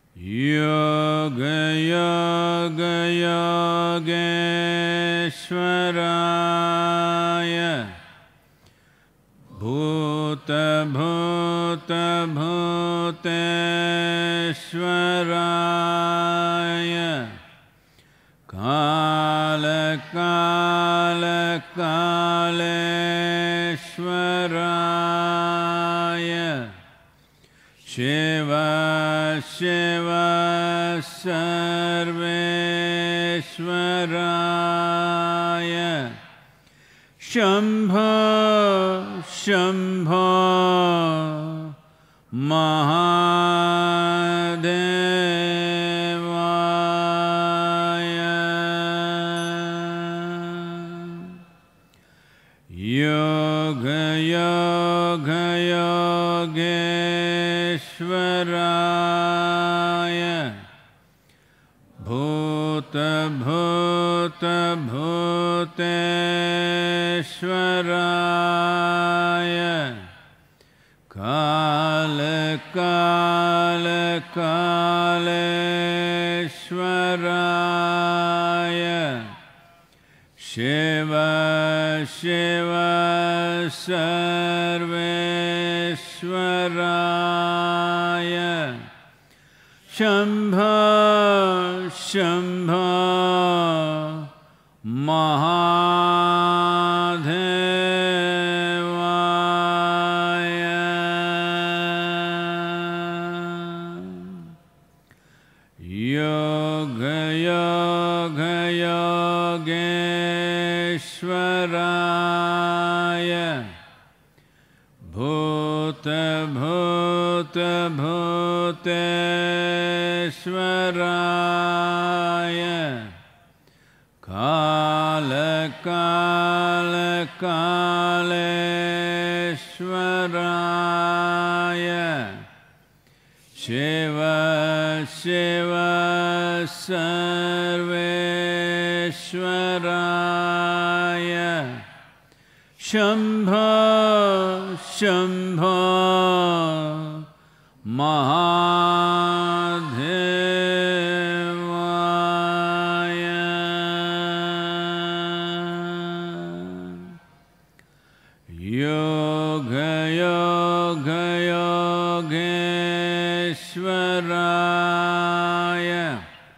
योगयोगयोगेश्वराय भूतभूतभूतेश्वराय कालकालकालेश्वराय शिव शिव सर्वेश्वराय शम्भ शम्भ महादेवाय योगयोगयोगेश्वराय भूतभूतभूतेश्वराय कालकालकालेश्वराय शिव शिव सर्वेश्वराय शम्भ शम्भ महादेवाय योगयोगयोगेश्वराय भूतभूतभूतेश्वराय कालकालकालेश्वराय शिव शिव सर्वेश्वराय शम्भ शम्भ महादेवाय योगयोगयोगेश्वराय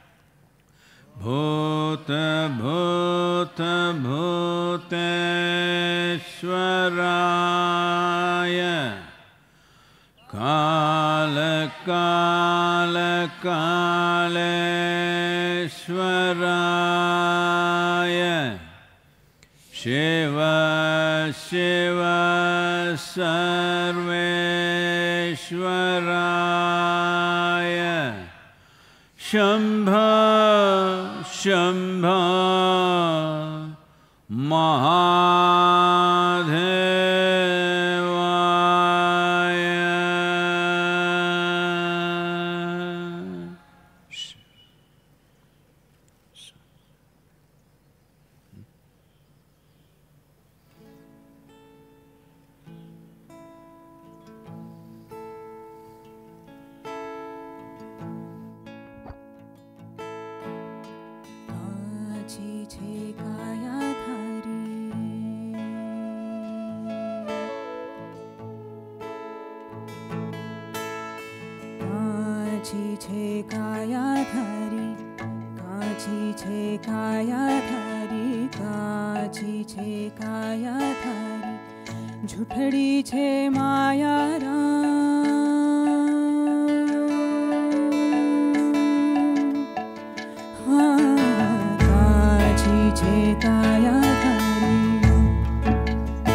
भूतभूतभूतेश्वराय कालकालकालेश्वराय शिव शिव सर्वेश्वराय शम्भ शम्भ महादेवाय કાચી છે કાયા ધારી કાચી છે કાયા ધારી કાચી છે કાયા ધારી કાચી છે કાયા ધારી ઝૂઠડી છે માયા રામ હા કાચી છે કાયા ધારી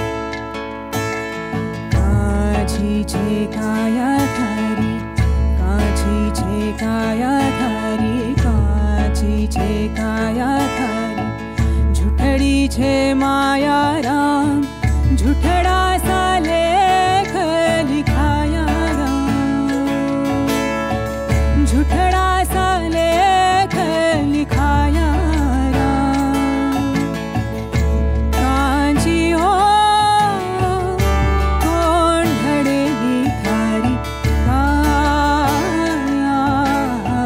કાચી છે કાયા ધારી કાચી છે કાયા ધારી કાચી છે કાયા ધારી ઝૂઠડી છે માયા રામ ઝૂઠડા સા લેખ લિખાયા રામ झूठड़ा सा लेख लिखाया राम कांची हो कौन ढड़ेगी थारी काया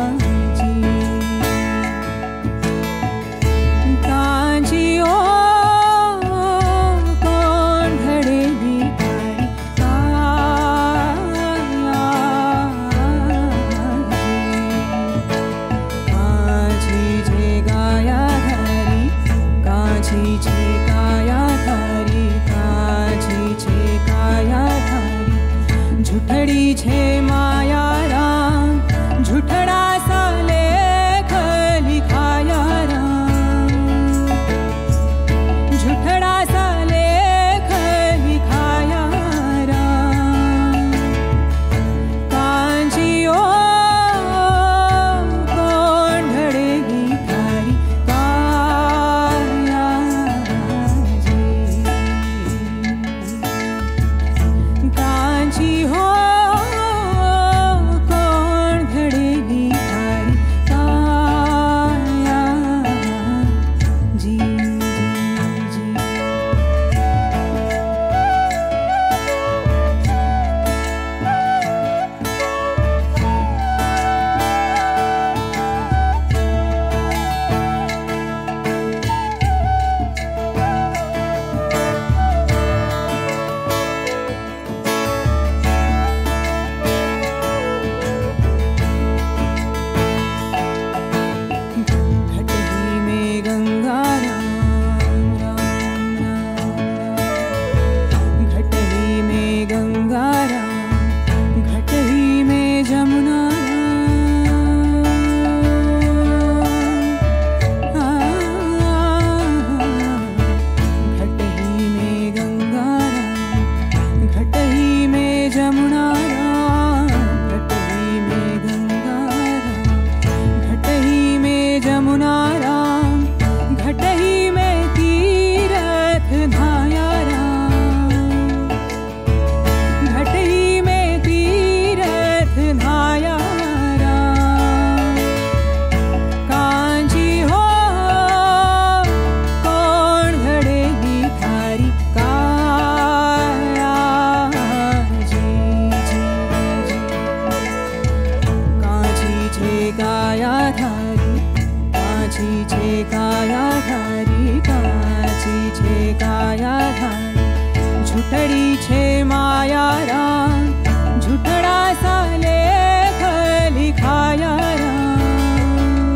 કાયા ધારી કાચી છે કાયા ધારી કાચી છે કાયા ધારી झुटड़ी छे माया राम झुटड़ा सा लेख लिखाया राम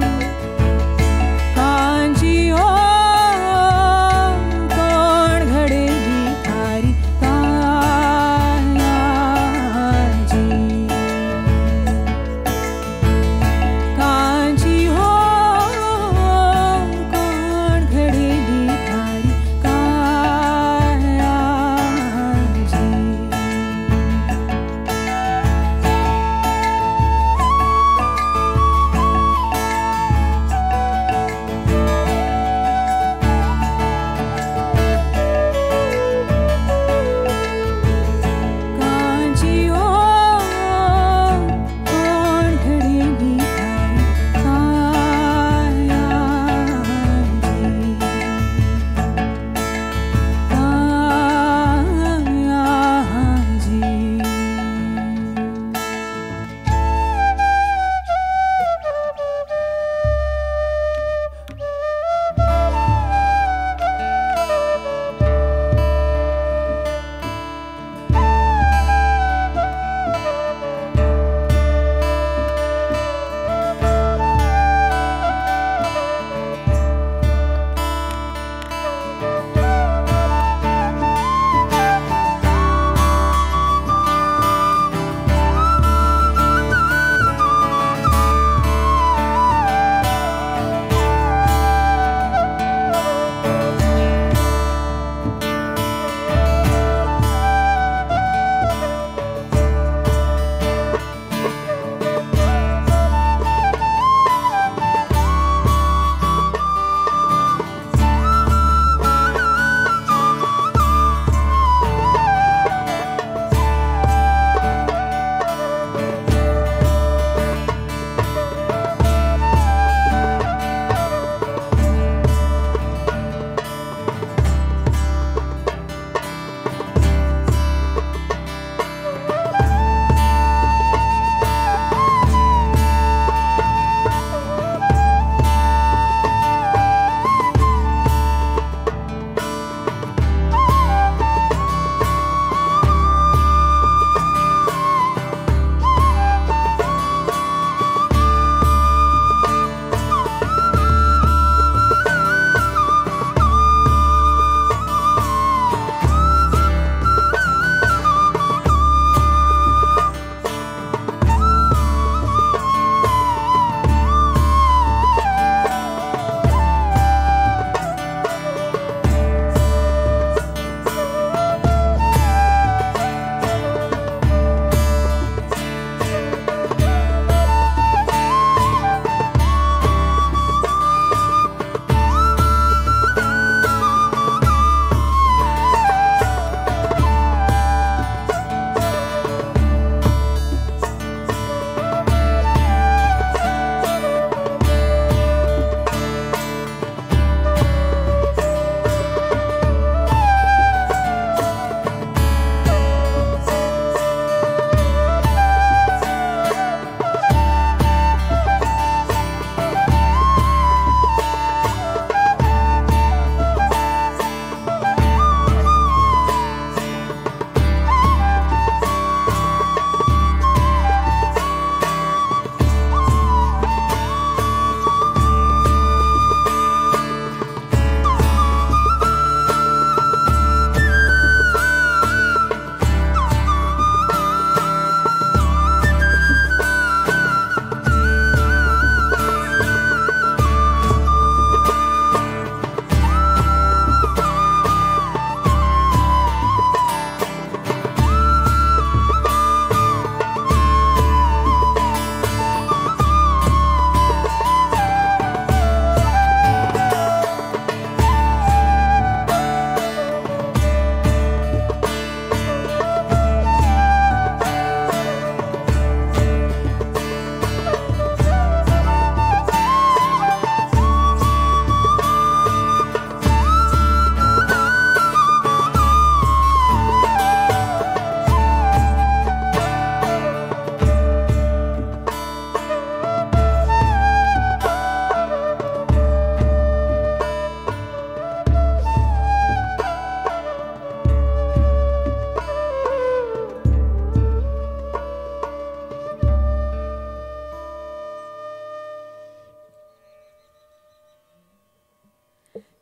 कांची हो कोण घडेली थारी कायाजी कांची हो कोण घडेली थारी कायाजी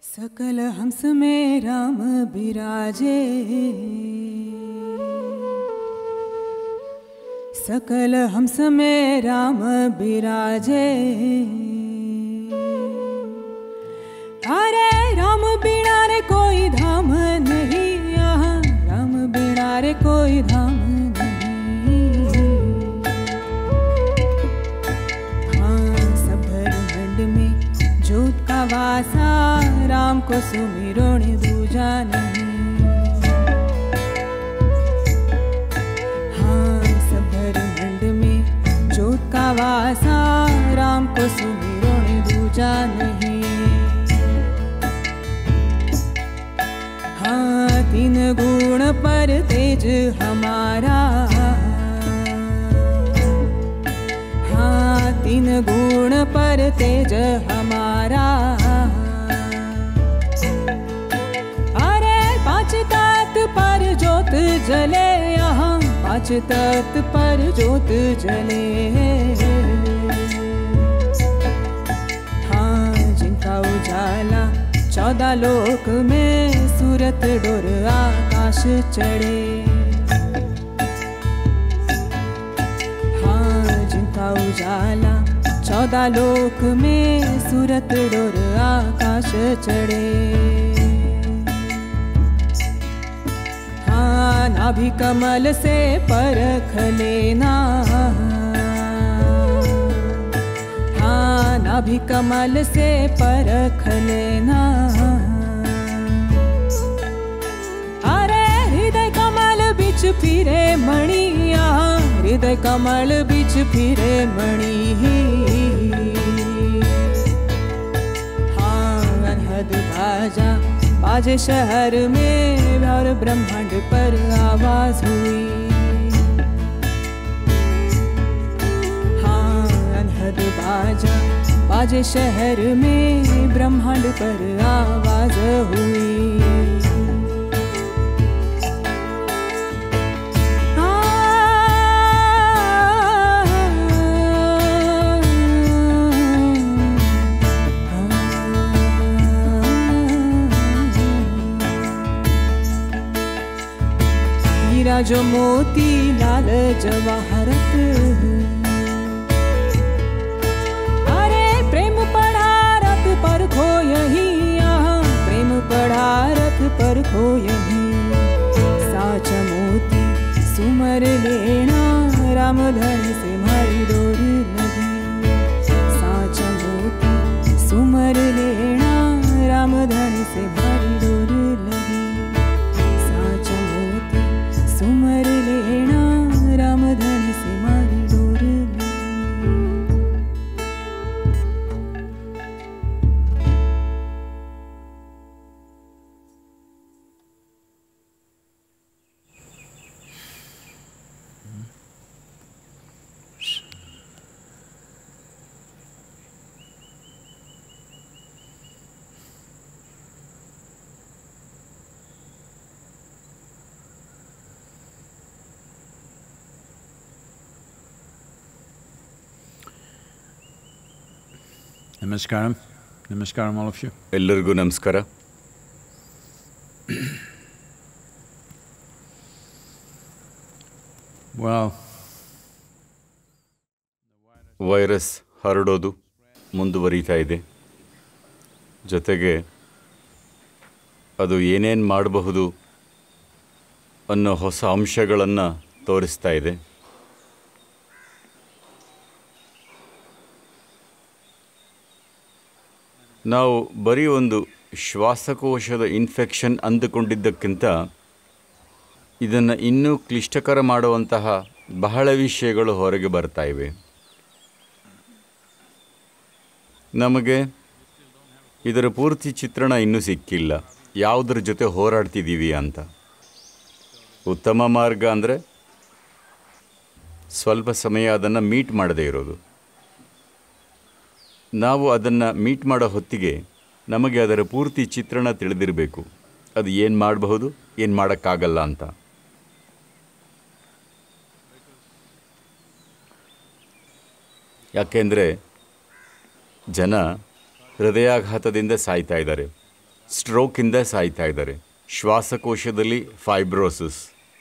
सकल हंस में राम बिराजे सकल हंस में राम बिराजे अरे राम बिना रे कोई धाम नहीं यहाँ राम बिना रे कोई धाम नहीं हाँ सब ब्रह्मांड में जोत का वासा राम को सुमिरो ने दूजा नहीं हाँ सब ब्रह्मांड में जोत का वासा राम को सुमिरो ने दूजा नहीं हाँ तीन गुण पर तेज हमारा हाँ तीन गुण पर तेज हमारा अरे पांच तत् पर जोत जले यहाँ पांच तत् पर जोत जले हाँ जिनका उजाला चौदह लोक में सूरत डोर आकाश चढ़े हाँ जिनका उजाला चौदह लोक में सूरत डोर आकाश चढ़े हाँ नाभि कमल से परख लेना हाँ नाभि कमल से परख लेना अरे हृदय कमल बिच फिरे मणिया हृदय कमल बिच फिरे मणि हाँ अनहद बाजा बाजे शहर में और ब्रह्मांड पर आवाज हुई हाँ अनहद बाजा बाजे शहर में ब्रह्मांड पर आवाज हुई हीरा जो मोती लाल जवाहरत अरे प्रेम पढ़ा रथ पर खो यही यहाँ प्रेम पढ़ा रथ पर खो यही साच मोती सुमर लेना राम धन से मारी डोर लगी साच मोती सुमर लेना राम धन से मारी डोर लगी साच मोती सुमर लेना राम धन से मारी डोर लगी Namaskaram. Namaskaram, all of you. ಎಲ್ಲರಿಗೂ ನಮಸ್ಕಾರ Well, ವೈರಸ್ ಹರಡೋದು ಮುಂದುವರಿತಾ ಇದೆ ಜೊತೆಗೆ ಅದು ಏನೇನು ಮಾಡಬಹುದು ಅನ್ನೋ ಹೊಸ ಅಂಶಗಳನ್ನು ತೋರಿಸ್ತಾ ಇದೆ ನಾವು ಬರೀ ಒಂದು ಶ್ವಾಸಕೋಶದ ಇನ್ಫೆಕ್ಷನ್ ಅಂದುಕೊಂಡಿದ್ದಕ್ಕಿಂತ ಇದನ್ನು ಇನ್ನೂ ಕ್ಲಿಷ್ಟಕರ ಮಾಡುವಂತಹ ಬಹಳ ವಿಷಯಗಳು ಹೊರಗೆ ಬರ್ತಾ ಇವೆ ನಮಗೆ ಇದರ ಪೂರ್ತಿ ಚಿತ್ರಣ ಇನ್ನೂ ಸಿಕ್ಕಿಲ್ಲ ಯಾವುದರ ಜೊತೆ ಹೋರಾಡ್ತಿದ್ದೀವಿ ಅಂತ ಉತ್ತಮ ಮಾರ್ಗ ಅಂದರೆ ಸ್ವಲ್ಪ ಸಮಯ ಅದನ್ನು ಮೀಟ್ ಮಾಡದೇ ಇರೋದು ನಾವು ಅದನ್ನು ಮೀಟ್ ಮಾಡೋ ಹೊತ್ತಿಗೆ ನಮಗೆ ಅದರ ಪೂರ್ತಿ ಚಿತ್ರಣ ತಿಳಿದಿರಬೇಕು ಅದು ಏನು ಮಾಡಬಹುದು ಏನು ಮಾಡೋಕ್ಕಾಗಲ್ಲ ಅಂತ ಯಾಕೆಂದರೆ ಜನ ಹೃದಯಾಘಾತದಿಂದ ಸಾಯ್ತಾ ಇದ್ದಾರೆ ಸ್ಟ್ರೋಕಿಂದ ಸಾಯ್ತಾ ಇದ್ದಾರೆ ಶ್ವಾಸಕೋಶದಲ್ಲಿ ಫೈಬ್ರೋಸಿಸ್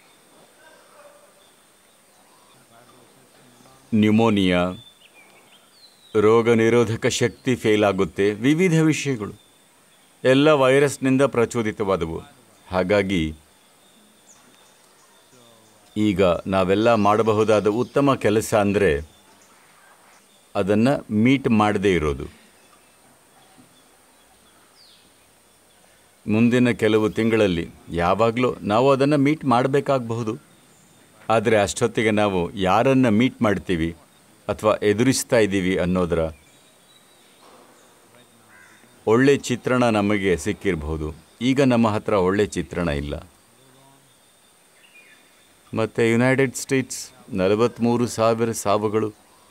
ನ್ಯೂಮೋನಿಯಾ ರೋಗ ನಿರೋಧಕ ಶಕ್ತಿ ಫೇಲ್ ಆಗುತ್ತೆ ವಿವಿಧ ವಿಷಯಗಳು ಎಲ್ಲ ವೈರಸ್ನಿಂದ ಪ್ರಚೋದಿತವಾದವು ಹಾಗಾಗಿ ಈಗ ನಾವೆಲ್ಲ ಮಾಡಬಹುದಾದ ಉತ್ತಮ ಕೆಲಸ ಅಂದರೆ ಅದನ್ನು ಮೀಟ್ ಮಾಡದೇ ಇರೋದು ಮುಂದಿನ ಕೆಲವು ತಿಂಗಳಲ್ಲಿ ಯಾವಾಗಲೂ ನಾವು ಅದನ್ನು ಮೀಟ್ ಮಾಡಬೇಕಾಗಬಹುದು ಆದರೆ ಅಷ್ಟೊತ್ತಿಗೆ ನಾವು ಯಾರನ್ನು ಮೀಟ್ ಮಾಡ್ತೀವಿ ಅಥವಾ ಎದುರಿಸ್ತಾ ಇದ್ದೀವಿ ಅನ್ನೋದರ ಒಳ್ಳೆ ಚಿತ್ರಣ ನಮಗೆ ಸಿಕ್ಕಿರಬಹುದು ಈಗ ನಮ್ಮ ಹತ್ರ ಒಳ್ಳೆ ಚಿತ್ರಣ ಇಲ್ಲ ಮತ್ತು ಯುನೈಟೆಡ್ ಸ್ಟೇಟ್ಸ್ ನಲವತ್ತ್ಮೂರು ಸಾವಿರ ಸಾವುಗಳು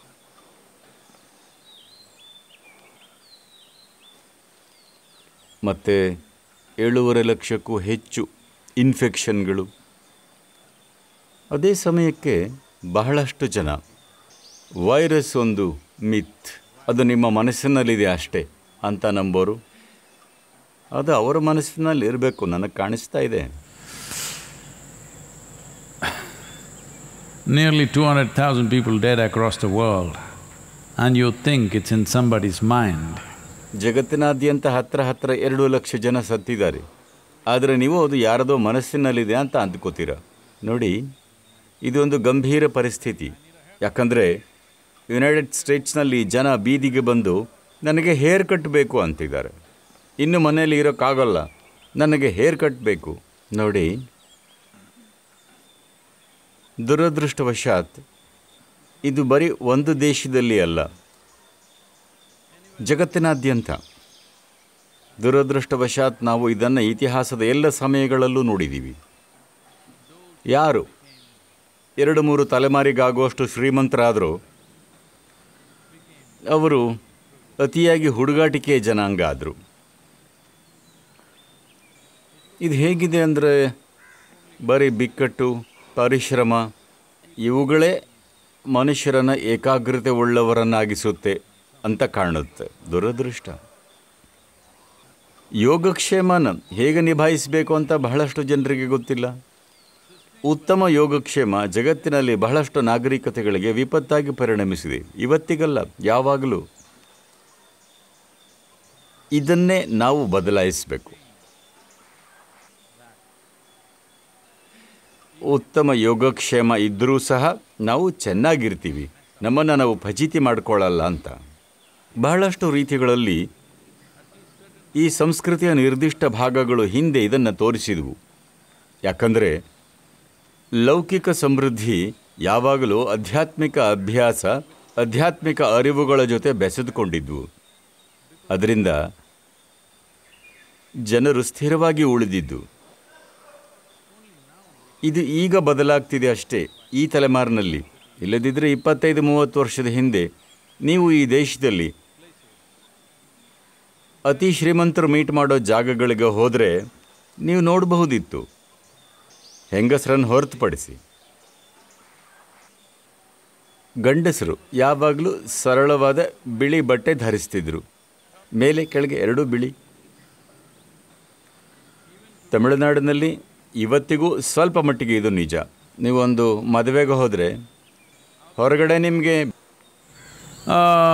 ಮತ್ತು ಏಳೂವರೆ ಲಕ್ಷಕ್ಕೂ ಹೆಚ್ಚು ಇನ್ಫೆಕ್ಷನ್ಗಳು ಅದೇ ಸಮಯಕ್ಕೆ ಬಹಳಷ್ಟು ಜನ ವೈರಸ್ ಒಂದು ಮಿತ್ ಅದು ನಿಮ್ಮ ಮನಸ್ಸಿನಲ್ಲಿದೆ ಅಷ್ಟೇ ಅಂತ ನಂಬೋರು ಅದು ಅವರ ಮನಸ್ಸಿನಲ್ಲಿ ಇರಬೇಕು ನನಗೆ ಕಾಣಿಸ್ತಾ ಇದೆ Nearly 200,000 people dead across the world, and you think it's in somebody's mind. ಜಗತ್ತಿನಾದ್ಯಂತ ಹತ್ರ ಹತ್ರ ಎರಡು ಲಕ್ಷ ಜನ ಸತ್ತಿದ್ದಾರೆ ಆದರೆ ನೀವು ಅದು ಯಾರದೋ ಮನಸ್ಸಿನಲ್ಲಿದೆ ಅಂತ ಅಂದ್ಕೋತೀರ ನೋಡಿ ಇದೊಂದು ಗಂಭೀರ ಪರಿಸ್ಥಿತಿ ಯಾಕಂದರೆ ಯುನೈಟೆಡ್ ಸ್ಟೇಟ್ಸ್ನಲ್ಲಿ ಜನ ಬೀದಿಗೆ ಬಂದು ನನಗೆ ಹೇರ್ ಕಟ್ ಬೇಕು ಅಂತಿದ್ದಾರೆ ಇನ್ನು ಮನೆಯಲ್ಲಿ ಇರೋಕ್ಕಾಗಲ್ಲ ನನಗೆ ಹೇರ್ ಕಟ್ ಬೇಕು ನೋಡಿ ದುರದೃಷ್ಟವಶಾತ್ ಇದು ಬರೀ ಒಂದು ದೇಶದಲ್ಲಿ ಅಲ್ಲ ಜಗತ್ತಿನಾದ್ಯಂತ ದುರದೃಷ್ಟವಶಾತ್ ನಾವು ಇದನ್ನು ಇತಿಹಾಸದ ಎಲ್ಲ ಸಮಯಗಳಲ್ಲೂ ನೋಡಿದ್ದೀವಿ ಯಾರು ಎರಡು ಮೂರು ತಲೆಮಾರಿಗಾಗುವಷ್ಟು ಶ್ರೀಮಂತರಾದರೂ ಅವರು ಅತಿಯಾಗಿ ಹುಡುಗಾಟಿಕೆ ಜನಾಂಗ ಆದರು ಇದು ಹೇಗಿದೆ ಅಂದರೆ ಬರೀ ಬಿಕ್ಕಟ್ಟು ಪರಿಶ್ರಮ ಇವುಗಳೇ ಮನುಷ್ಯರನ್ನು ಏಕಾಗ್ರತೆ ಉಳ್ಳವರನ್ನಾಗಿಸುತ್ತೆ ಅಂತ ಕಾಣುತ್ತೆ ದುರದೃಷ್ಟ ಯೋಗಕ್ಷೇಮನ ಹೇಗೆ ನಿಭಾಯಿಸಬೇಕು ಅಂತ ಬಹಳಷ್ಟು ಜನರಿಗೆ ಗೊತ್ತಿಲ್ಲ ಉತ್ತಮ ಯೋಗಕ್ಷೇಮ ಜಗತ್ತಿನಲ್ಲಿ ಬಹಳಷ್ಟು ನಾಗರಿಕತೆಗಳಿಗೆ ವಿಪತ್ತಾಗಿ ಪರಿಣಮಿಸಿದೆ ಇವತ್ತಿಗಲ್ಲ ಯಾವಾಗಲೂ ಇದನ್ನೇ ನಾವು ಬದಲಾಯಿಸಬೇಕು ಉತ್ತಮ ಯೋಗಕ್ಷೇಮ ಇದ್ದರೂ ಸಹ ನಾವು ಚೆನ್ನಾಗಿರ್ತೀವಿ ನಮ್ಮನ್ನು ನಾವು ಫಜೀತಿ ಮಾಡ್ಕೊಳ್ಳಲ್ಲ ಅಂತ ಬಹಳಷ್ಟು ರೀತಿಗಳಲ್ಲಿ ಈ ಸಂಸ್ಕೃತಿಯ ನಿರ್ದಿಷ್ಟ ಭಾಗಗಳು ಹಿಂದೆ ಇದನ್ನು ತೋರಿಸಿದವು ಯಾಕಂದರೆ ಲೌಕಿಕ ಸಮೃದ್ಧಿ ಯಾವಾಗಲೂ ಆಧ್ಯಾತ್ಮಿಕ ಅಭ್ಯಾಸ ಆಧ್ಯಾತ್ಮಿಕ ಅರಿವುಗಳ ಜೊತೆ ಬೆಸೆದುಕೊಂಡಿದ್ವು ಅದರಿಂದ ಜನರು ಸ್ಥಿರವಾಗಿ ಉಳಿದಿದ್ದು ಇದು ಈಗ ಬದಲಾಗ್ತಿದೆ ಅಷ್ಟೇ ಈ ತಲೆಮಾರಿನಲ್ಲಿ ಇಲ್ಲದಿದ್ದರೆ ಇಪ್ಪತ್ತೈದು ಮೂವತ್ತು ವರ್ಷದ ಹಿಂದೆ ನೀವು ಈ ದೇಶದಲ್ಲಿ ಅತಿ ಶ್ರೀಮಂತರು ಮೀಟ್ ಮಾಡೋ ಜಾಗಗಳಿಗೆ ಹೋದರೆ ನೀವು ನೋಡಬಹುದಿತ್ತು ಹೆಂಗಸರನ್ನು ಹೊರತುಪಡಿಸಿ ಗಂಡಸರು ಯಾವಾಗಲೂ ಸರಳವಾದ ಬಿಳಿ ಬಟ್ಟೆ ಧರಿಸ್ತಿದ್ರು ಮೇಲೆ ಕೆಳಗೆ ಎರಡೂ ಬಿಳಿ ತಮಿಳುನಾಡಿನಲ್ಲಿ ಇವತ್ತಿಗೂ ಸ್ವಲ್ಪ ಮಟ್ಟಿಗೆ ಇದು ನಿಜ ನೀವೊಂದು ಮದುವೆಗೆ ಹೋದರೆ ಹೊರಗಡೆ ನಿಮಗೆ Uh,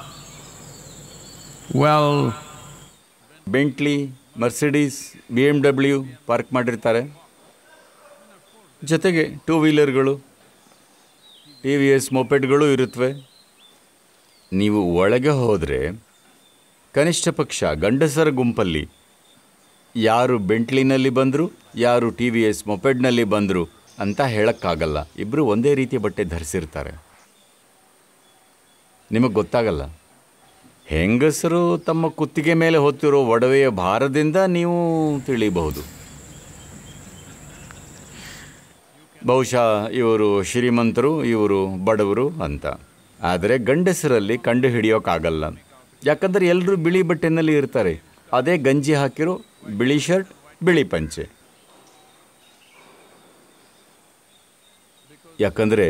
well, Bentley Mercedes B M W park ಮಾಡಿರ್ತಾರೆ ಜೊತೆಗೆ ಟೂ ವೀಲರ್ಗಳು ಟಿ ವಿ ಎಸ್ ಮೊಪೆಡ್ಗಳು ಇರುತ್ತವೆ ನೀವು ಒಳಗೆ ಹೋದರೆ ಕನಿಷ್ಠ ಪಕ್ಷ ಗಂಡಸರ ಗುಂಪಲ್ಲಿ ಯಾರು ಬೆಂಟ್ಲಿನಲ್ಲಿ ಬಂದರು ಯಾರು ಟಿ ವಿ ಎಸ್ ಮೊಪೆಡ್ನಲ್ಲಿ ಬಂದರು ಅಂತ ಹೇಳೋಕ್ಕಾಗಲ್ಲ ಇಬ್ಬರು ಒಂದೇ ರೀತಿಯ ಬಟ್ಟೆ ಧರಿಸಿರ್ತಾರೆ ನಿಮಗೆ ಗೊತ್ತಾಗಲ್ಲ ಹೆಂಗಸರು ತಮ್ಮ ಕುತ್ತಿಗೆ ಮೇಲೆ ಹೊತ್ತಿರೋ ಒಡವೆಯ ಭಾರದಿಂದ ನೀವು ತಿಳಿಯಬಹುದು ಬಹುಶಃ ಇವರು ಶ್ರೀಮಂತರು ಇವರು ಬಡವರು ಅಂತ ಆದರೆ ಗಂಡಸರಲ್ಲಿ ಕಂಡು ಹಿಡಿಯೋಕ್ಕಾಗಲ್ಲ ಯಾಕಂದರೆ ಎಲ್ಲರೂ ಬಿಳಿ ಬಟ್ಟೆನಲ್ಲಿ ಇರ್ತಾರೆ ಅದೇ ಗಂಜಿ ಹಾಕಿರೋ ಬಿಳಿ ಶರ್ಟ್ ಬಿಳಿ ಪಂಚೆ ಯಾಕಂದರೆ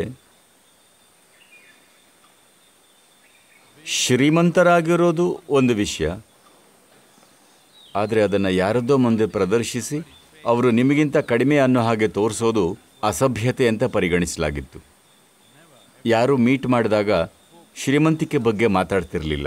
ಶ್ರೀಮಂತರಾಗಿರೋದು ಒಂದು ವಿಷಯ ಆದರೆ ಅದನ್ನು ಯಾರದ್ದೋ ಮುಂದೆ ಪ್ರದರ್ಶಿಸಿ ಅವರು ನಿಮಗಿಂತ ಕಡಿಮೆ ಅನ್ನೋ ಹಾಗೆ ತೋರಿಸೋದು ಅಸಭ್ಯತೆ ಅಂತ ಪರಿಗಣಿಸಲಾಗಿತ್ತು ಯಾರು ಮೀಟ್ ಮಾಡಿದಾಗ ಶ್ರೀಮಂತಿಕೆ ಬಗ್ಗೆ ಮಾತಾಡ್ತಿರಲಿಲ್ಲ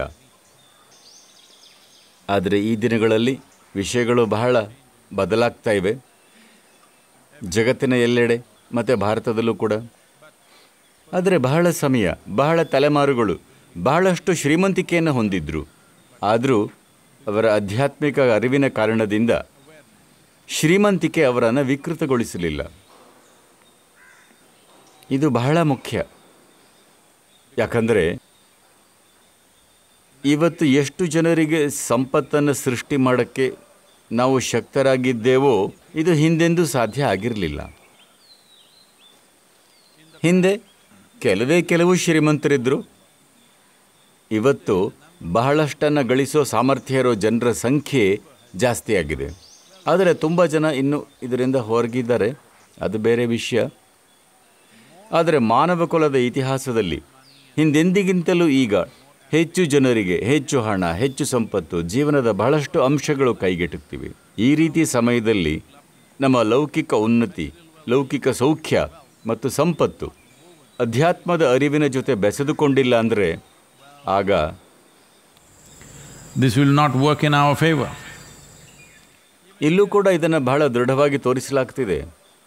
ಆದರೆ ಈ ದಿನಗಳಲ್ಲಿ ವಿಷಯಗಳು ಬಹಳ ಬದಲಾಗ್ತಾ ಇವೆ ಜಗತ್ತಿನ ಎಲ್ಲೆಡೆ ಮತ್ತು ಭಾರತದಲ್ಲೂ ಕೂಡ ಆದರೆ ಬಹಳ ಸಮಯ ಬಹಳ ತಲೆಮಾರುಗಳು ಬಹಳಷ್ಟು ಶ್ರೀಮಂತಿಕೆಯನ್ನು ಹೊಂದಿದ್ರು ಆದರೂ ಅವರ ಆಧ್ಯಾತ್ಮಿಕ ಅರಿವಿನ ಕಾರಣದಿಂದ ಶ್ರೀಮಂತಿಕೆ ಅವರನ್ನು ವಿಕೃತಗೊಳಿಸಲಿಲ್ಲ ಇದು ಬಹಳ ಮುಖ್ಯ ಯಾಕಂದರೆ ಇವತ್ತು ಎಷ್ಟು ಜನರಿಗೆ ಸಂಪತ್ತನ್ನು ಸೃಷ್ಟಿ ಮಾಡೋಕ್ಕೆ ನಾವು ಶಕ್ತರಾಗಿದ್ದೇವೋ ಇದು ಹಿಂದೆಂದೂ ಸಾಧ್ಯ ಆಗಿರಲಿಲ್ಲ ಹಿಂದೆ ಕೆಲವೇ ಕೆಲವು ಶ್ರೀಮಂತರಿದ್ದರು ಇವತ್ತು ಬಹಳಷ್ಟನ್ನು ಗಳಿಸೋ ಸಾಮರ್ಥ್ಯ ಇರೋ ಜನರ ಸಂಖ್ಯೆ ಜಾಸ್ತಿ ಆಗಿದೆ ಆದರೆ ತುಂಬ ಜನ ಇನ್ನೂ ಇದರಿಂದ ಹೊರಗಿದ್ದಾರೆ ಅದು ಬೇರೆ ವಿಷಯ ಆದರೆ ಮಾನವ ಕುಲದ ಇತಿಹಾಸದಲ್ಲಿ ಹಿಂದೆಂದಿಗಿಂತಲೂ ಈಗ ಹೆಚ್ಚು ಜನರಿಗೆ ಹೆಚ್ಚು ಹಣ ಹೆಚ್ಚು ಸಂಪತ್ತು ಜೀವನದ ಬಹಳಷ್ಟು ಅಂಶಗಳು ಕೈಗೆಟುಕ್ತಿವೆ ಈ ರೀತಿ ಸಮಯದಲ್ಲಿ ನಮ್ಮ ಲೌಕಿಕ ಉನ್ನತಿ ಲೌಕಿಕ ಸೌಖ್ಯ ಮತ್ತು ಸಂಪತ್ತು ಅಧ್ಯಾತ್ಮದ ಅರಿವಿನ ಜೊತೆ ಬೆಸೆದುಕೊಂಡಿಲ್ಲ ಅಂದರೆ ಆಗ This will not work in our favor. ಇಲ್ಲೂ ಕೂಡ ಇದನ್ನು ಬಹಳ ದೃಢವಾಗಿ ತೋರಿಸಲಾಗ್ತಿದೆ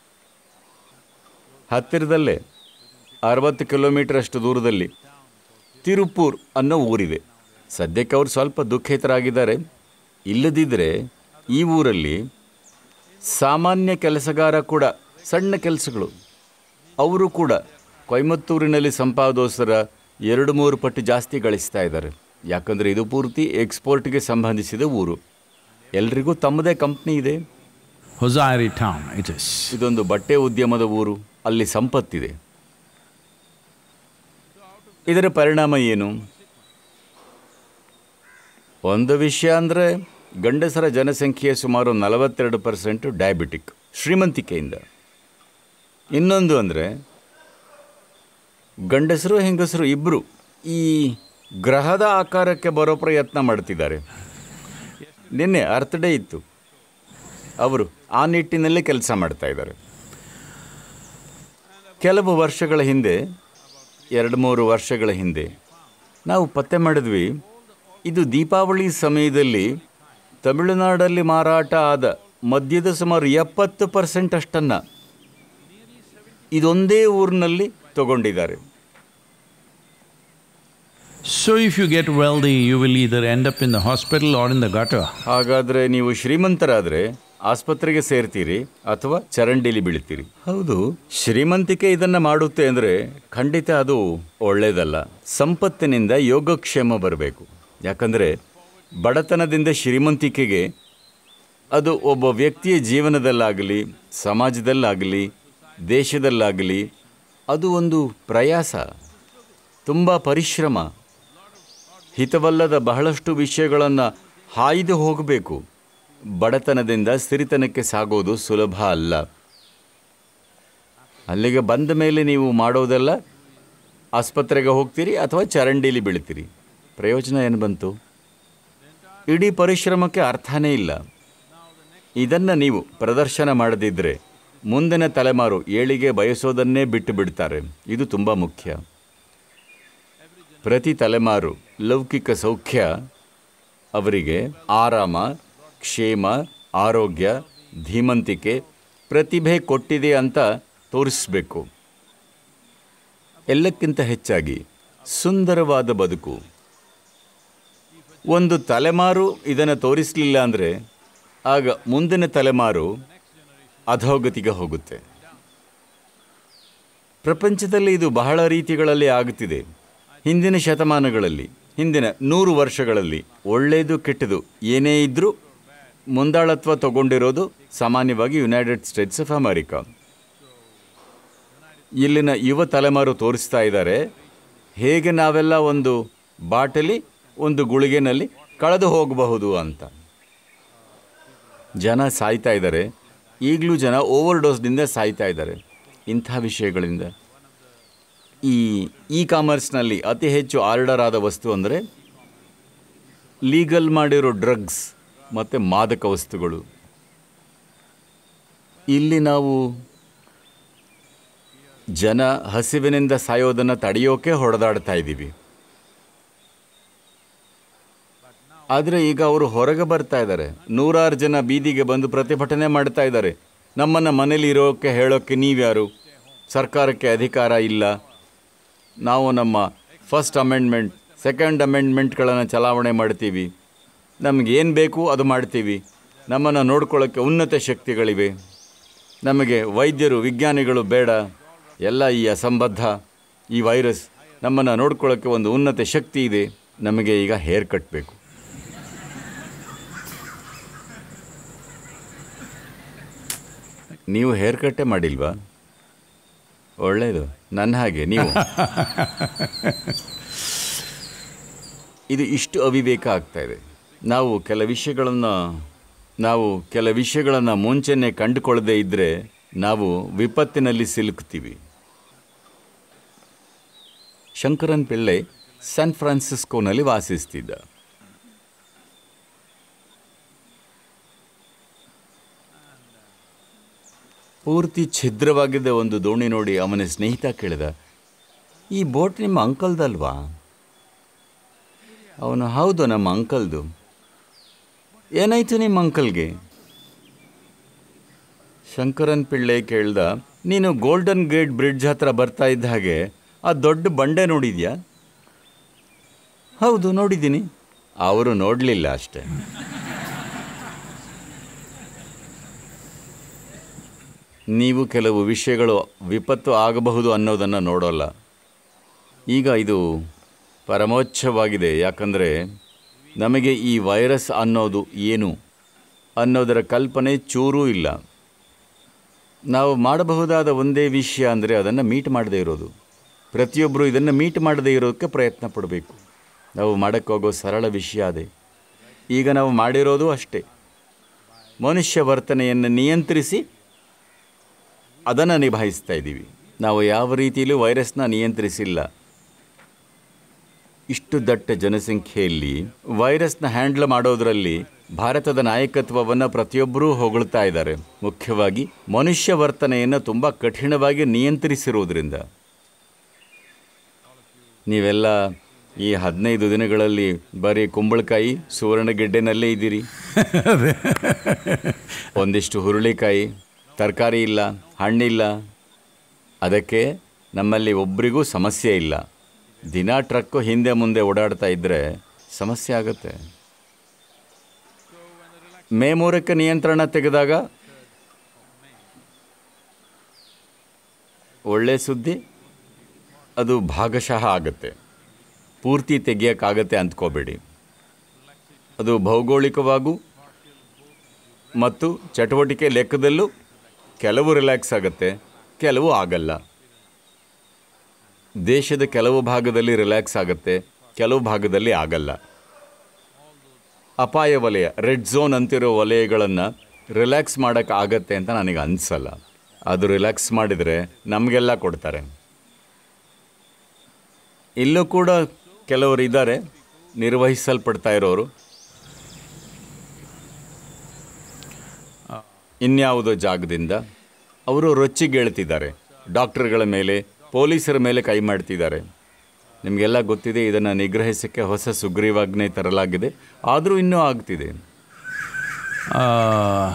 ಹತ್ತಿರದಲ್ಲೇ ಅರವತ್ತು ಕಿಲೋಮೀಟರ್ ಅಷ್ಟು ದೂರದಲ್ಲಿ ತಿರುಪೂರ್ ಅನ್ನೋ ಊರಿದೆ ಸದ್ಯಕ್ಕೆ ಅವರು ಸ್ವಲ್ಪ ದುಃಖಿತರಾಗಿದ್ದಾರೆ ಇಲ್ಲದಿದ್ದರೆ ಈ ಊರಲ್ಲಿ ಸಾಮಾನ್ಯ ಕೆಲಸಗಾರ ಕೂಡ ಸಣ್ಣ ಕೆಲಸಗಳು ಅವರು ಕೂಡ ಕೊಯಮತ್ತೂರಿನಲ್ಲಿ ಸಂಪಾದೋಸರ ಎರಡು ಮೂರು ಪಟ್ಟು ಜಾಸ್ತಿ ಗಳಿಸ್ತಾ ಇದ್ದಾರೆ ಯಾಕಂದರೆ ಇದು ಪೂರ್ತಿ ಎಕ್ಸ್ಪೋರ್ಟ್ಗೆ ಸಂಬಂಧಿಸಿದ ಊರು ಎಲ್ರಿಗೂ ತಮ್ಮದೇ ಕಂಪ್ನಿ ಇದೆ Hosari town it is. ಇದೊಂದು ಬಟ್ಟೆ ಉದ್ಯಮದ ಊರು ಅಲ್ಲಿ ಸಂಪತ್ತಿದೆ ಇದರ ಪರಿಣಾಮ ಏನು ಒಂದು ವಿಷಯ ಅಂದರೆ ಗಂಡಸರ ಜನಸಂಖ್ಯೆ ಸುಮಾರು ನಲವತ್ತೆರಡು ಪರ್ಸೆಂಟು ಡಯಾಬಿಟಿಕ್ ಶ್ರೀಮಂತಿಕೆಯಿಂದ ಇನ್ನೊಂದು ಅಂದರೆ ಗಂಡಸರು ಹೆಂಗಸರು ಇಬ್ಬರು ಈ ಗ್ರಹದ ಆಕಾರಕ್ಕೆ ಬರೋ ಪ್ರಯತ್ನ ಮಾಡ್ತಿದ್ದಾರೆ ನಿನ್ನೆ ಅರ್ತ್ ಡೇ ಇತ್ತು ಅವರು ಆ ನಿಟ್ಟಿನಲ್ಲಿ ಕೆಲಸ ಮಾಡ್ತಾ ಇದ್ದಾರೆ ಕೆಲವು ವರ್ಷಗಳ ಹಿಂದೆ ಎರಡು ಮೂರು ವರ್ಷಗಳ ಹಿಂದೆ ನಾವು ಪತ್ತೆ ಮಾಡಿದ್ವಿ ಇದು ದೀಪಾವಳಿ ಸಮಯದಲ್ಲಿ ತಮಿಳುನಾಡಲ್ಲಿ ಮಾರಾಟ ಆದ ಮದ್ಯದ ಸುಮಾರು ಎಪ್ಪತ್ತು ಪರ್ಸೆಂಟ್ ಅಷ್ಟನ್ನು ಇದೊಂದೇ ಊರಿನಲ್ಲಿ ತಗೊಂಡಿದ್ದಾರೆ So if you get wealthy, you will either end up in the hospital or in the gutter. ಹಾಗಾದರೆ ನೀವು ಶ್ರೀಮಂತರಾದರೆ ಆಸ್ಪತ್ರೆಗೆ ಸೇರ್ತೀರಿ ಅಥವಾ ಚರಂಡಿಲಿ ಬೀಳ್ತೀರಿ ಹೌದು ಶ್ರೀಮಂತಿಕೆ ಇದನ್ನ ಮಾಡುತ್ತೆ ಅಂದರೆ ಖಂಡಿತ ಅದು ಒಳ್ಳೆಯದಲ್ಲ ಸಂಪತ್ತಿನಿಂದ ಯೋಗಕ್ಷೇಮ ಬರಬೇಕು ಯಾಕಂದರೆ ಬಡತನದಿಂದ ಶ್ರೀಮಂತಿಕೆಗೆ ಅದು ಒಬ್ಬ ವ್ಯಕ್ತಿಯ ಜೀವನದಲ್ಲಾಗಲಿ ಸಮಾಜದಲ್ಲಾಗಲಿ ದೇಶದಲ್ಲಾಗಲಿ ಅದು ಒಂದು ಪ್ರಯಾಸ ತುಂಬ ಪರಿಶ್ರಮ ಹಿತವಲ್ಲದ ಬಹಳಷ್ಟು ವಿಷಯಗಳನ್ನು ಹಾಯ್ದು ಹೋಗಬೇಕು ಬಡತನದಿಂದ ಸಿರಿತನಕ್ಕೆ ಸಾಗೋದು ಸುಲಭ ಅಲ್ಲ ಅಲ್ಲಿಗೆ ಬಂದ ಮೇಲೆ ನೀವು ಮಾಡೋದೆಲ್ಲ ಆಸ್ಪತ್ರೆಗೆ ಹೋಗ್ತೀರಿ ಅಥವಾ ಚರಂಡಿಲಿ ಬೀಳ್ತೀರಿ ಪ್ರಯೋಜನ ಏನು ಬಂತು ಇಡೀ ಪರಿಶ್ರಮಕ್ಕೆ ಅರ್ಥನೇ ಇಲ್ಲ ಇದನ್ನು ನೀವು ಪ್ರದರ್ಶನ ಮಾಡದಿದ್ದರೆ ಮುಂದಿನ ತಲೆಮಾರು ಏಳಿಗೆ ಬಯಸೋದನ್ನೇ ಬಿಟ್ಟು ಬಿಡ್ತಾರೆ ಇದು ತುಂಬ ಮುಖ್ಯ ಪ್ರತಿ ತಲೆಮಾರು ಲೌಕಿಕ ಸೌಖ್ಯ ಅವರಿಗೆ ಆರಾಮ ಕ್ಷೇಮ ಆರೋಗ್ಯ ಧೀಮಂತಿಕೆ ಪ್ರತಿಭೆ ಕೊಟ್ಟಿದೆ ಅಂತ ತೋರಿಸಬೇಕು ಎಲ್ಲಕ್ಕಿಂತ ಹೆಚ್ಚಾಗಿ ಸುಂದರವಾದ ಬದುಕು ಒಂದು ತಲೆಮಾರು ಇದನ್ನು ತೋರಿಸಲಿಲ್ಲ ಅಂದರೆ ಆಗ ಮುಂದಿನ ತಲೆಮಾರು ಅಧೋಗತಿಗೆ ಹೋಗುತ್ತೆ ಪ್ರಪಂಚದಲ್ಲಿ ಇದು ಬಹಳ ರೀತಿಗಳಲ್ಲಿ ಆಗುತ್ತಿದೆ ಹಿಂದಿನ ಶತಮಾನಗಳಲ್ಲಿ ಹಿಂದಿನ ನೂರು ವರ್ಷಗಳಲ್ಲಿ ಒಳ್ಳೆಯದು ಕೆಟ್ಟದು ಏನೇ ಇದ್ದರೂ ಮುಂದಾಳತ್ವ ತಗೊಂಡಿರೋದು ಸಾಮಾನ್ಯವಾಗಿ ಯುನೈಟೆಡ್ ಸ್ಟೇಟ್ಸ್ ಆಫ್ ಅಮೆರಿಕಾ ಇಲ್ಲಿನ ಯುವ ತಲೆಮಾರು ತೋರಿಸ್ತಾ ಇದ್ದಾರೆ ಹೇಗೆ ನಾವೆಲ್ಲ ಒಂದು ಬಾಟಲಿ ಒಂದು ಗುಳಿಗೆನಲ್ಲಿ ಕಳೆದು ಹೋಗಬಹುದು ಅಂತ ಜನ ಸಾಯ್ತಾ ಇದ್ದಾರೆ ಈಗಲೂ ಜನ ಓವರ್ ಡೋಸ್ದಿಂದ ಸಾಯ್ತಾ ಇದ್ದಾರೆ ಇಂಥ ವಿಷಯಗಳಿಂದ ಈ ಇ ಕಾಮರ್ಸ್ನಲ್ಲಿ ಅತಿ ಹೆಚ್ಚು ಆರ್ಡರ್ ಆದ ವಸ್ತು ಅಂದರೆ ಲೀಗಲ್ ಮಾಡಿರೋ ಡ್ರಗ್ಸ್ ಮತ್ತು ಮಾದಕ ವಸ್ತುಗಳು ಇಲ್ಲಿ ನಾವು ಜನ ಹಸಿವಿನಿಂದ ಸಾಯೋದನ್ನು ತಡೆಯೋಕೆ ಹೊಡೆದಾಡ್ತಾ ಇದ್ದೀವಿ ಆದರೆ ಈಗ ಅವರು ಹೊರಗೆ ಬರ್ತಾ ಇದ್ದಾರೆ ನೂರಾರು ಜನ ಬೀದಿಗೆ ಬಂದು ಪ್ರತಿಭಟನೆ ಮಾಡ್ತಾ ಇದ್ದಾರೆ ನಮ್ಮನ್ನು ಮನೇಲಿ ಇರೋಕ್ಕೆ ಹೇಳೋಕ್ಕೆ ನೀವ್ಯಾರು ಸರ್ಕಾರಕ್ಕೆ ಅಧಿಕಾರ ಇಲ್ಲ ನಾವು ನಮ್ಮ ಫಸ್ಟ್ ಅಮೆಂಡ್ಮೆಂಟ್ ಸೆಕೆಂಡ್ ಅಮೆಂಡ್ಮೆಂಟ್ಗಳನ್ನು ಚಲಾವಣೆ ಮಾಡ್ತೀವಿ ನಮಗೆ ಏನು ಬೇಕು ಅದು ಮಾಡ್ತೀವಿ ನಮ್ಮನ್ನು ನೋಡ್ಕೊಳ್ಳೋಕ್ಕೆ ಉನ್ನತ ಶಕ್ತಿಗಳಿವೆ ನಮಗೆ ವೈದ್ಯರು ವಿಜ್ಞಾನಿಗಳು ಬೇಡ ಎಲ್ಲ ಈ ಅಸಂಬದ್ಧ ಈ ವೈರಸ್ ನಮ್ಮನ್ನು ನೋಡ್ಕೊಳ್ಳೋಕ್ಕೆ ಒಂದು ಉನ್ನತ ಶಕ್ತಿ ಇದೆ ನಮಗೆ ಈಗ ಹೇರ್ ಕಟ್ ಬೇಕು ನೀವು ಹೇರ್ ಕಟ್ಟೆ ಮಾಡಿಲ್ವಾ ಒಳ್ಳೆಯದು ನನ್ನ ಹಾಗೆ ನೀವು ಇದು ಇಷ್ಟು ಅವಿವೇಕ ಆಗ್ತಾ ಇದೆ ನಾವು ಕೆಲ ವಿಷಯಗಳನ್ನು ನಾವು ಕೆಲ ವಿಷಯಗಳನ್ನು ಮುಂಚೆನೇ ಕಂಡುಕೊಳ್ಳದೆ ಇದ್ದರೆ ನಾವು ವಿಪತ್ತಿನಲ್ಲಿ ಸಿಲುಕ್ತೀವಿ ಶಂಕರನ್ ಪಿಳ್ಳೆ ಸ್ಯಾನ್ ಫ್ರಾನ್ಸಿಸ್ಕೋನಲ್ಲಿ ವಾಸಿಸ್ತಿದ್ದ ಪೂರ್ತಿ ಛಿದ್ರವಾಗಿದ್ದ ಒಂದು ದೋಣಿ ನೋಡಿ ಅವನ ಸ್ನೇಹಿತ ಕೇಳಿದ ಈ ಬೋಟ್ ನಿಮ್ಮ ಅಂಕಲ್ದಲ್ವಾ ಅವನು ಹೌದು ನಮ್ಮ ಅಂಕಲ್ದು ಏನಾಯ್ತು ನಿಮ್ಮ ಅಂಕಲ್ಗೆ ಶಂಕರನ್ ಪಿಳ್ಳೆ ಕೇಳ್ದ ನೀನು ಗೋಲ್ಡನ್ ಗೇಟ್ ಬ್ರಿಡ್ಜ್ ಹತ್ರ ಬರ್ತಾ ಇದ್ದ ಹಾಗೆ ಆ ದೊಡ್ಡ ಬಂಡೆ ನೋಡಿದ್ಯಾ ಹೌದು ನೋಡಿದ್ದೀನಿ ಅವರು ನೋಡಲಿಲ್ಲ ಅಷ್ಟೆ ನೀವು ಕೆಲವು ವಿಷಯಗಳು ವಿಪತ್ತು ಆಗಬಹುದು ಅನ್ನೋದನ್ನು ನೋಡೋಲ್ಲ ಈಗ ಇದು ಪರಮೋಚ್ಛವಾಗಿದೆ ಯಾಕಂದರೆ ನಮಗೆ ಈ ವೈರಸ್ ಅನ್ನೋದು ಏನು ಅನ್ನೋದರ ಕಲ್ಪನೆ ಚೂರೂ ಇಲ್ಲ ನಾವು ಮಾಡಬಹುದಾದ ಒಂದೇ ವಿಷಯ ಅಂದರೆ ಅದನ್ನು ಮೀಟ್ ಮಾಡದೇ ಇರೋದು ಪ್ರತಿಯೊಬ್ಬರು ಇದನ್ನು ಮೀಟ್ ಮಾಡದೇ ಇರೋದಕ್ಕೆ ಪ್ರಯತ್ನ ಪಡಬೇಕು ನಾವು ಮಾಡೋಕ್ಕೋಗೋ ಸರಳ ವಿಷಯ ಅದೇ ಈಗ ನಾವು ಮಾಡಿರೋದು ಅಷ್ಟೇ ಮನುಷ್ಯ ವರ್ತನೆಯನ್ನು ನಿಯಂತ್ರಿಸಿ ಅದನ್ನು ನಿಭಾಯಿಸ್ತಾ ಇದ್ದೀವಿ ನಾವು ಯಾವ ರೀತಿಯಲ್ಲೂ ವೈರಸ್ನ ನಿಯಂತ್ರಿಸಿಲ್ಲ ಇಷ್ಟು ದಟ್ಟ ಜನಸಂಖ್ಯೆಯಲ್ಲಿ ವೈರಸ್ನ ಹ್ಯಾಂಡಲ್ ಮಾಡೋದರಲ್ಲಿ ಭಾರತದ ನಾಯಕತ್ವವನ್ನು ಪ್ರತಿಯೊಬ್ಬರೂ ಹೊಗಳ್ತಾ ಇದ್ದಾರೆ ಮುಖ್ಯವಾಗಿ ಮನುಷ್ಯ ವರ್ತನೆಯನ್ನು ತುಂಬ ಕಠಿಣವಾಗಿ ನಿಯಂತ್ರಿಸಿರುವುದರಿಂದ ನೀವೆಲ್ಲ ಈ ಹದಿನೈದು ದಿನಗಳಲ್ಲಿ ಬರೀ ಕುಂಬಳಕಾಯಿ ಸುವರ್ಣಗೆಡ್ಡೆನಲ್ಲೇ ಇದ್ದೀರಿ ಒಂದಿಷ್ಟು ಹುರುಳಿಕಾಯಿ ತರಕಾರಿ ಇಲ್ಲ ಹಣ್ಣಿಲ್ಲ ಅದಕ್ಕೆ ನಮ್ಮಲ್ಲಿ ಒಬ್ರಿಗೂ ಸಮಸ್ಯೆ ಇಲ್ಲ ದಿನ ಟ್ರಕ್ಕು ಹಿಂದೆ ಮುಂದೆ ಓಡಾಡ್ತಾ ಇದ್ದರೆ ಸಮಸ್ಯೆ ಆಗುತ್ತೆ ಮೇ ಮೂರಕ್ಕೆ ನಿಯಂತ್ರಣ ತೆಗೆದಾಗ ಒಳ್ಳೆ ಸುದ್ದಿ ಅದು ಭಾಗಶಃ ಆಗುತ್ತೆ ಪೂರ್ತಿ ತೆಗಿಯೋಕ್ಕಾಗತ್ತೆ ಅಂದ್ಕೋಬೇಡಿ ಅದು ಭೌಗೋಳಿಕವಾಗೂ ಮತ್ತು ಚಟುವಟಿಕೆ ಲೆಕ್ಕದಲ್ಲೂ ಕೆಲವು ರಿಲ್ಯಾಕ್ಸ್ ಆಗುತ್ತೆ ಕೆಲವು ಆಗಲ್ಲ ದೇಶದ ಕೆಲವು ಭಾಗದಲ್ಲಿ ರಿಲ್ಯಾಕ್ಸ್ ಆಗುತ್ತೆ ಕೆಲವು ಭಾಗದಲ್ಲಿ ಆಗಲ್ಲ ಅಪಾಯ ವಲಯ ರೆಡ್ ಝೋನ್ ಅಂತಿರೋ ವಲಯಗಳನ್ನು ರಿಲ್ಯಾಕ್ಸ್ ಮಾಡೋಕ್ಕೆ ಆಗತ್ತೆ ಅಂತ ನನಗೆ ಅನಿಸಲ್ಲ ಅದು ರಿಲ್ಯಾಕ್ಸ್ ಮಾಡಿದರೆ ನಮಗೆಲ್ಲ ಕೊಡ್ತಾರೆ ಇಲ್ಲೂ ಕೂಡ ಕೆಲವರು ಇದ್ದಾರೆ ನಿರ್ವಹಿಸಲ್ಪಡ್ತಾ ಇರೋರು ಇನ್ಯಾವುದೋ ಜಾಗದಿಂದ ಅವರು ರೊಚ್ಚಿಗೇಳ್ತಿದ್ದಾರೆ ಡಾಕ್ಟರ್ಗಳ ಮೇಲೆ ಪೊಲೀಸರ ಮೇಲೆ ಕೈ ಮಾಡ್ತಿದ್ದಾರೆ ನಿಮಗೆಲ್ಲ ಗೊತ್ತಿದೆ ಇದನ್ನು ನಿಗ್ರಹಿಸಕ್ಕೆ ಹೊಸ ಸುಗ್ರೀವಾಜ್ಞೆ ತರಲಾಗಿದೆ ಆದರೂ ಇನ್ನೂ ಆಗ್ತಿದೆ Uh,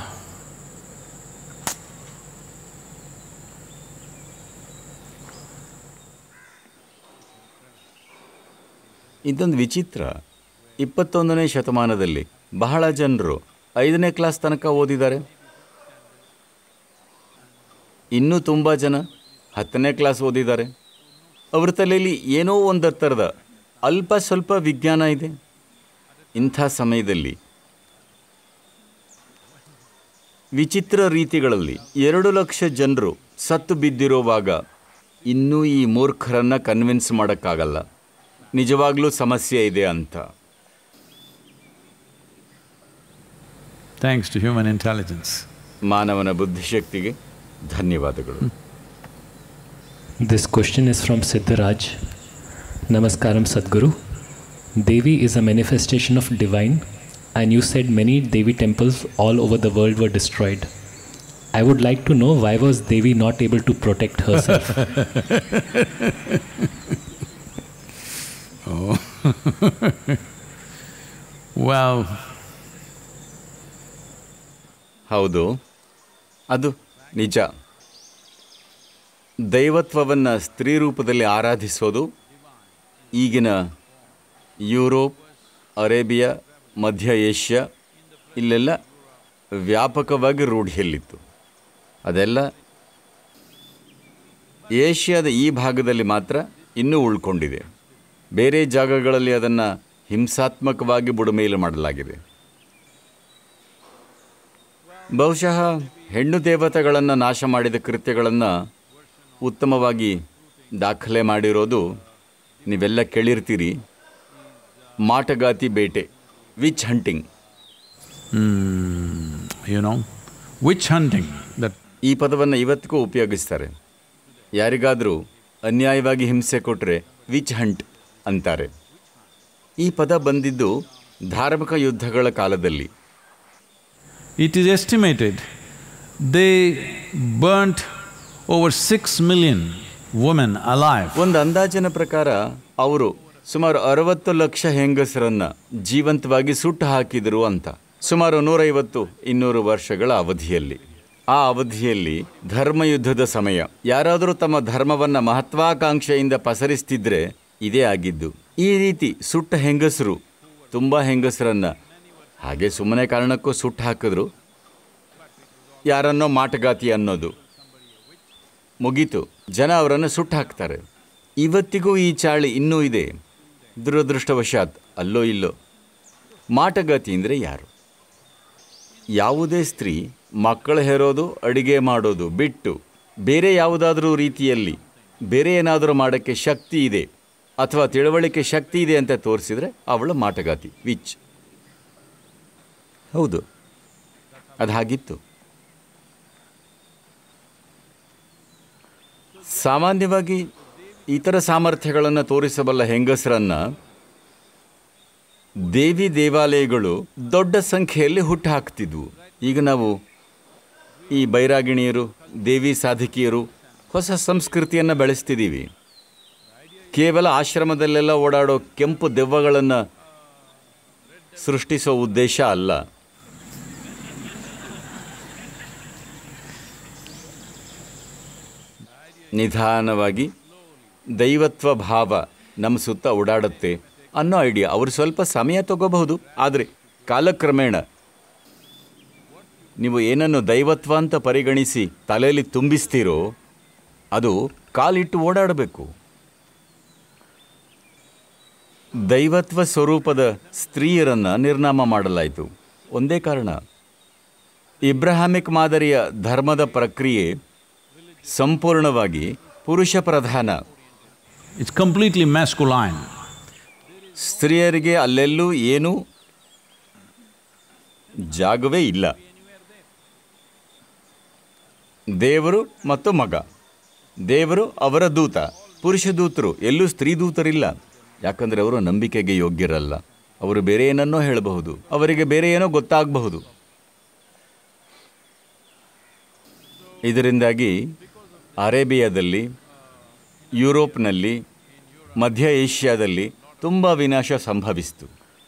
ಇದೊಂದು ವಿಚಿತ್ರ ಇಪ್ಪತ್ತೊಂದನೇ ಶತಮಾನದಲ್ಲಿ ಬಹಳ ಜನರು ಐದನೇ ಕ್ಲಾಸ್ ತನಕ ಓದಿದ್ದಾರೆ ಇನ್ನೂ ತುಂಬ ಜನ ಹತ್ತನೇ ಕ್ಲಾಸ್ ಓದಿದ್ದಾರೆ ಅವ್ರ ತಲೆಯಲ್ಲಿ ಏನೋ ಒಂದು ಥರದ ಅಲ್ಪ ಸ್ವಲ್ಪ ವಿಜ್ಞಾನ ಇದೆ ಇಂಥ ಸಮಯದಲ್ಲಿ ವಿಚಿತ್ರ ರೀತಿಗಳಲ್ಲಿ ಎರಡು ಲಕ್ಷ ಜನರು ಸತ್ತು ಬಿದ್ದಿರುವಾಗ ಇನ್ನೂ ಈ ಮೂರ್ಖರನ್ನು ಕನ್ವಿನ್ಸ್ ಮಾಡೋಕ್ಕಾಗಲ್ಲ ನಿಜವಾಗ್ಲೂ ಸಮಸ್ಯೆ ಇದೆ ಅಂತ thanks to human intelligence. ಮಾನವನ ಬುದ್ಧಿಶಕ್ತಿಗೆ ಧನ್ಯವಾದಗಳು This question is from Siddharaj. Namaskaram Sadguru. Devi is a manifestation of divine and you said many Devi temples all over the world were destroyed. I would like to know why was Devi not able to protect herself? Well, ಹೌದು ಅದು ನಿಜ ದೈವತ್ವವನ್ನು ಸ್ತ್ರೀ ರೂಪದಲ್ಲಿ ಆರಾಧಿಸೋದು ಈಗಿನ Europe Arabia ಮಧ್ಯ Asia ಇಲ್ಲೆಲ್ಲ ವ್ಯಾಪಕವಾಗಿ ರೂಢಿಯಲ್ಲಿತ್ತು ಅದೆಲ್ಲ ಏಷ್ಯಾದ ಈ ಭಾಗದಲ್ಲಿ ಮಾತ್ರ ಇನ್ನೂ ಉಳ್ಕೊಂಡಿದೆ ಬೇರೆ ಜಾಗಗಳಲ್ಲಿ ಅದನ್ನು ಹಿಂಸಾತ್ಮಕವಾಗಿ ಬುಡಮೇಲು ಮಾಡಲಾಗಿದೆ ಬಹುಶಃ ಹೆಣ್ಣು ದೇವತೆಗಳನ್ನು ನಾಶ ಮಾಡಿದ ಕೃತ್ಯಗಳನ್ನು ಉತ್ತಮವಾಗಿ ದಾಖಲೆ ಮಾಡಿರೋದು ನೀವೆಲ್ಲ ಕೇಳಿರ್ತೀರಿ ಮಾಟಗಾತಿ ಬೇಟೆ witch hunting you know, witch hunting, that ಈ ಪದವನ್ನು ಇವತ್ತಿಗೂ ಉಪಯೋಗಿಸ್ತಾರೆ ಯಾರಿಗಾದರೂ ಅನ್ಯಾಯವಾಗಿ ಹಿಂಸೆ ಕೊಟ್ಟರೆ ವಿಚ್ ಹಂಟ್ ಅಂತಾರೆ ಈ ಪದ ಬಂದಿದ್ದು ಧಾರ್ಮಿಕ ಯುದ್ಧಗಳ ಕಾಲದಲ್ಲಿ it is estimated they burnt over six million women alive. ಒಂದು ಅಂದಾಜಿನ ಪ್ರಕಾರ ಅವರು ಸುಮಾರು ಅರವತ್ತು ಲಕ್ಷ ಹೆಂಗಸರನ್ನ ಜೀವಂತವಾಗಿ ಸುಟ್ಟು ಹಾಕಿದರು ಅಂತ ಸುಮಾರು ನೂರೈವತ್ತು ಇನ್ನೂರು ವರ್ಷಗಳ ಅವಧಿಯಲ್ಲಿ ಆ ಅವಧಿಯಲ್ಲಿ ಧರ್ಮಯುದ್ಧದ ಸಮಯ ಯಾರಾದರೂ ತಮ್ಮ ಧರ್ಮವನ್ನ ಮಹತ್ವಾಕಾಂಕ್ಷೆಯಿಂದ ಪಸರಿಸ್ತಿದ್ರೆ ಇದೇ ಆಗಿದ್ದು ಈ ರೀತಿ ಸುಟ್ಟ ಹೆಂಗಸರು ತುಂಬ ಹೆಂಗಸರನ್ನ ಹಾಗೆ ಸುಮ್ಮನೆ ಕಾರಣಕ್ಕೂ ಸುಟ್ಟು ಹಾಕಿದ್ರು ಯಾರನ್ನೋ ಮಾಟಗಾತಿ ಅನ್ನೋದು ಮುಗೀತು ಜನ ಅವರನ್ನು ಸುಟ್ಟು ಹಾಕ್ತಾರೆ ಇವತ್ತಿಗೂ ಈ ಚಾಳಿ ಇನ್ನೂ ಇದೆ ದುರದೃಷ್ಟವಶಾತ್ ಅಲ್ಲೋ ಇಲ್ಲೋ ಮಾಟಗಾತಿ ಅಂದರೆ ಯಾರು ಯಾವುದೇ ಸ್ತ್ರೀ ಮಕ್ಕಳು ಹೆರೋದು ಅಡಿಗೆ ಮಾಡೋದು ಬಿಟ್ಟು ಬೇರೆ ಯಾವುದಾದ್ರೂ ರೀತಿಯಲ್ಲಿ ಬೇರೆ ಏನಾದರೂ ಮಾಡೋಕ್ಕೆ ಶಕ್ತಿ ಇದೆ ಅಥವಾ ತಿಳುವಳಿಕೆ ಶಕ್ತಿ ಇದೆ ಅಂತ ತೋರಿಸಿದ್ರೆ ಅವಳು ಮಾಟಗಾತಿ ವಿಚ್ ಹೌದು ಅದು ಹಾಗಿತ್ತು ಸಾಮಾನ್ಯವಾಗಿ ಇತರ ಸಾಮರ್ಥ್ಯಗಳನ್ನು ತೋರಿಸಬಲ್ಲ ಹೆಂಗಸರನ್ನ ದೇವಿ ದೇವಾಲಯಗಳು ದೊಡ್ಡ ಸಂಖ್ಯೆಯಲ್ಲಿ ಹುಟ್ಟುಹಾಕ್ತಿದ್ವು ಈಗ ನಾವು ಈ ಬೈರಾಗಿಣಿಯರು ದೇವಿ ಸಾಧಕಿಯರು ಹೊಸ ಸಂಸ್ಕೃತಿಯನ್ನು ಬೆಳೆಸ್ತಿದ್ದೀವಿ ಕೇವಲ ಆಶ್ರಮದಲ್ಲೆಲ್ಲ ಓಡಾಡೋ ಕೆಂಪು ದೆವ್ವಗಳನ್ನು ಸೃಷ್ಟಿಸೋ ಉದ್ದೇಶ ಅಲ್ಲ ನಿಧಾನವಾಗಿ ದೈವತ್ವ ಭಾವ ನಮ್ಮ ಸುತ್ತ ಓಡಾಡುತ್ತೆ ಅನ್ನೋ ಐಡಿಯಾ ಅವರು ಸ್ವಲ್ಪ ಸಮಯ ತಗೋಬಹುದು ಆದರೆ ಕಾಲಕ್ರಮೇಣ ನೀವು ಏನನ್ನು ದೈವತ್ವ ಅಂತ ಪರಿಗಣಿಸಿ ತಲೆಯಲ್ಲಿ ತುಂಬಿಸ್ತೀರೋ ಅದು ಕಾಲಿಟ್ಟು ಓಡಾಡಬೇಕು ದೈವತ್ವ ಸ್ವರೂಪದ ಸ್ತ್ರೀಯರನ್ನ ನಿರ್ನಾಮ ಮಾಡಲಾಯಿತು ಒಂದೇ ಕಾರಣ ಇಬ್ರಾಹಾಮಿಕ್ ಮಾದರಿಯ ಧರ್ಮದ ಪ್ರಕ್ರಿಯೆ ಸಂಪೂರ್ಣವಾಗಿ ಪುರುಷ ಪ್ರಧಾನ It's completely masculine. ಸ್ತ್ರೀಯರಿಗೆ ಅಲ್ಲೆಲ್ಲೂ ಏನೂ ಜಾಗವೇ ಇಲ್ಲ ದೇವರು ಮತ್ತು ಮಗ ದೇವರು ಅವರ ದೂತ ಪುರುಷ ದೂತರು ಎಲ್ಲೂ ಸ್ತ್ರೀ ದೂತರಿಲ್ಲ ಯಾಕಂದರೆ ಅವರು ನಂಬಿಕೆಗೆ ಯೋಗ್ಯರಲ್ಲ ಅವರು ಬೇರೆ ಏನನ್ನೋ ಹೇಳಬಹುದು ಅವರಿಗೆ ಬೇರೆ ಏನೋ ಗೊತ್ತಾಗಬಹುದು ಇದರಿಂದಾಗಿ ಅರೇಬಿಯಾದಲ್ಲಿ ಯುರೋಪ್ನಲ್ಲಿ ಮಧ್ಯ ಏಷ್ಯಾದಲ್ಲಿ ತುಂಬ ವಿನಾಶ ಸಂಭವಿಸಿತು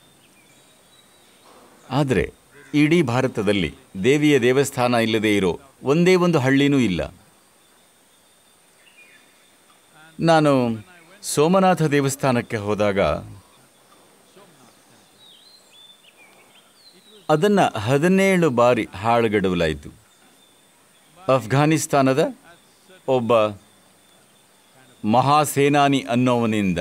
ಆದರೆ ಇಡೀ ಭಾರತದಲ್ಲಿ ದೇವಿಯ ದೇವಸ್ಥಾನ ಇಲ್ಲದೆ ಇರೋ ಒಂದೇ ಒಂದು ಹಳ್ಳಿನೂ ಇಲ್ಲ ನಾನು ಸೋಮನಾಥ ದೇವಸ್ಥಾನಕ್ಕೆ ಹೋದಾಗ ಅದನ್ನು ಹದಿನೇಳು ಬಾರಿ ಹಾಳುಗೆಡವಲಾಯಿತು ಅಫ್ಘಾನಿಸ್ತಾನದ ಒಬ್ಬ ಮಹಾಸೇನಾನಿ ಅನ್ನೋವನಿಂದ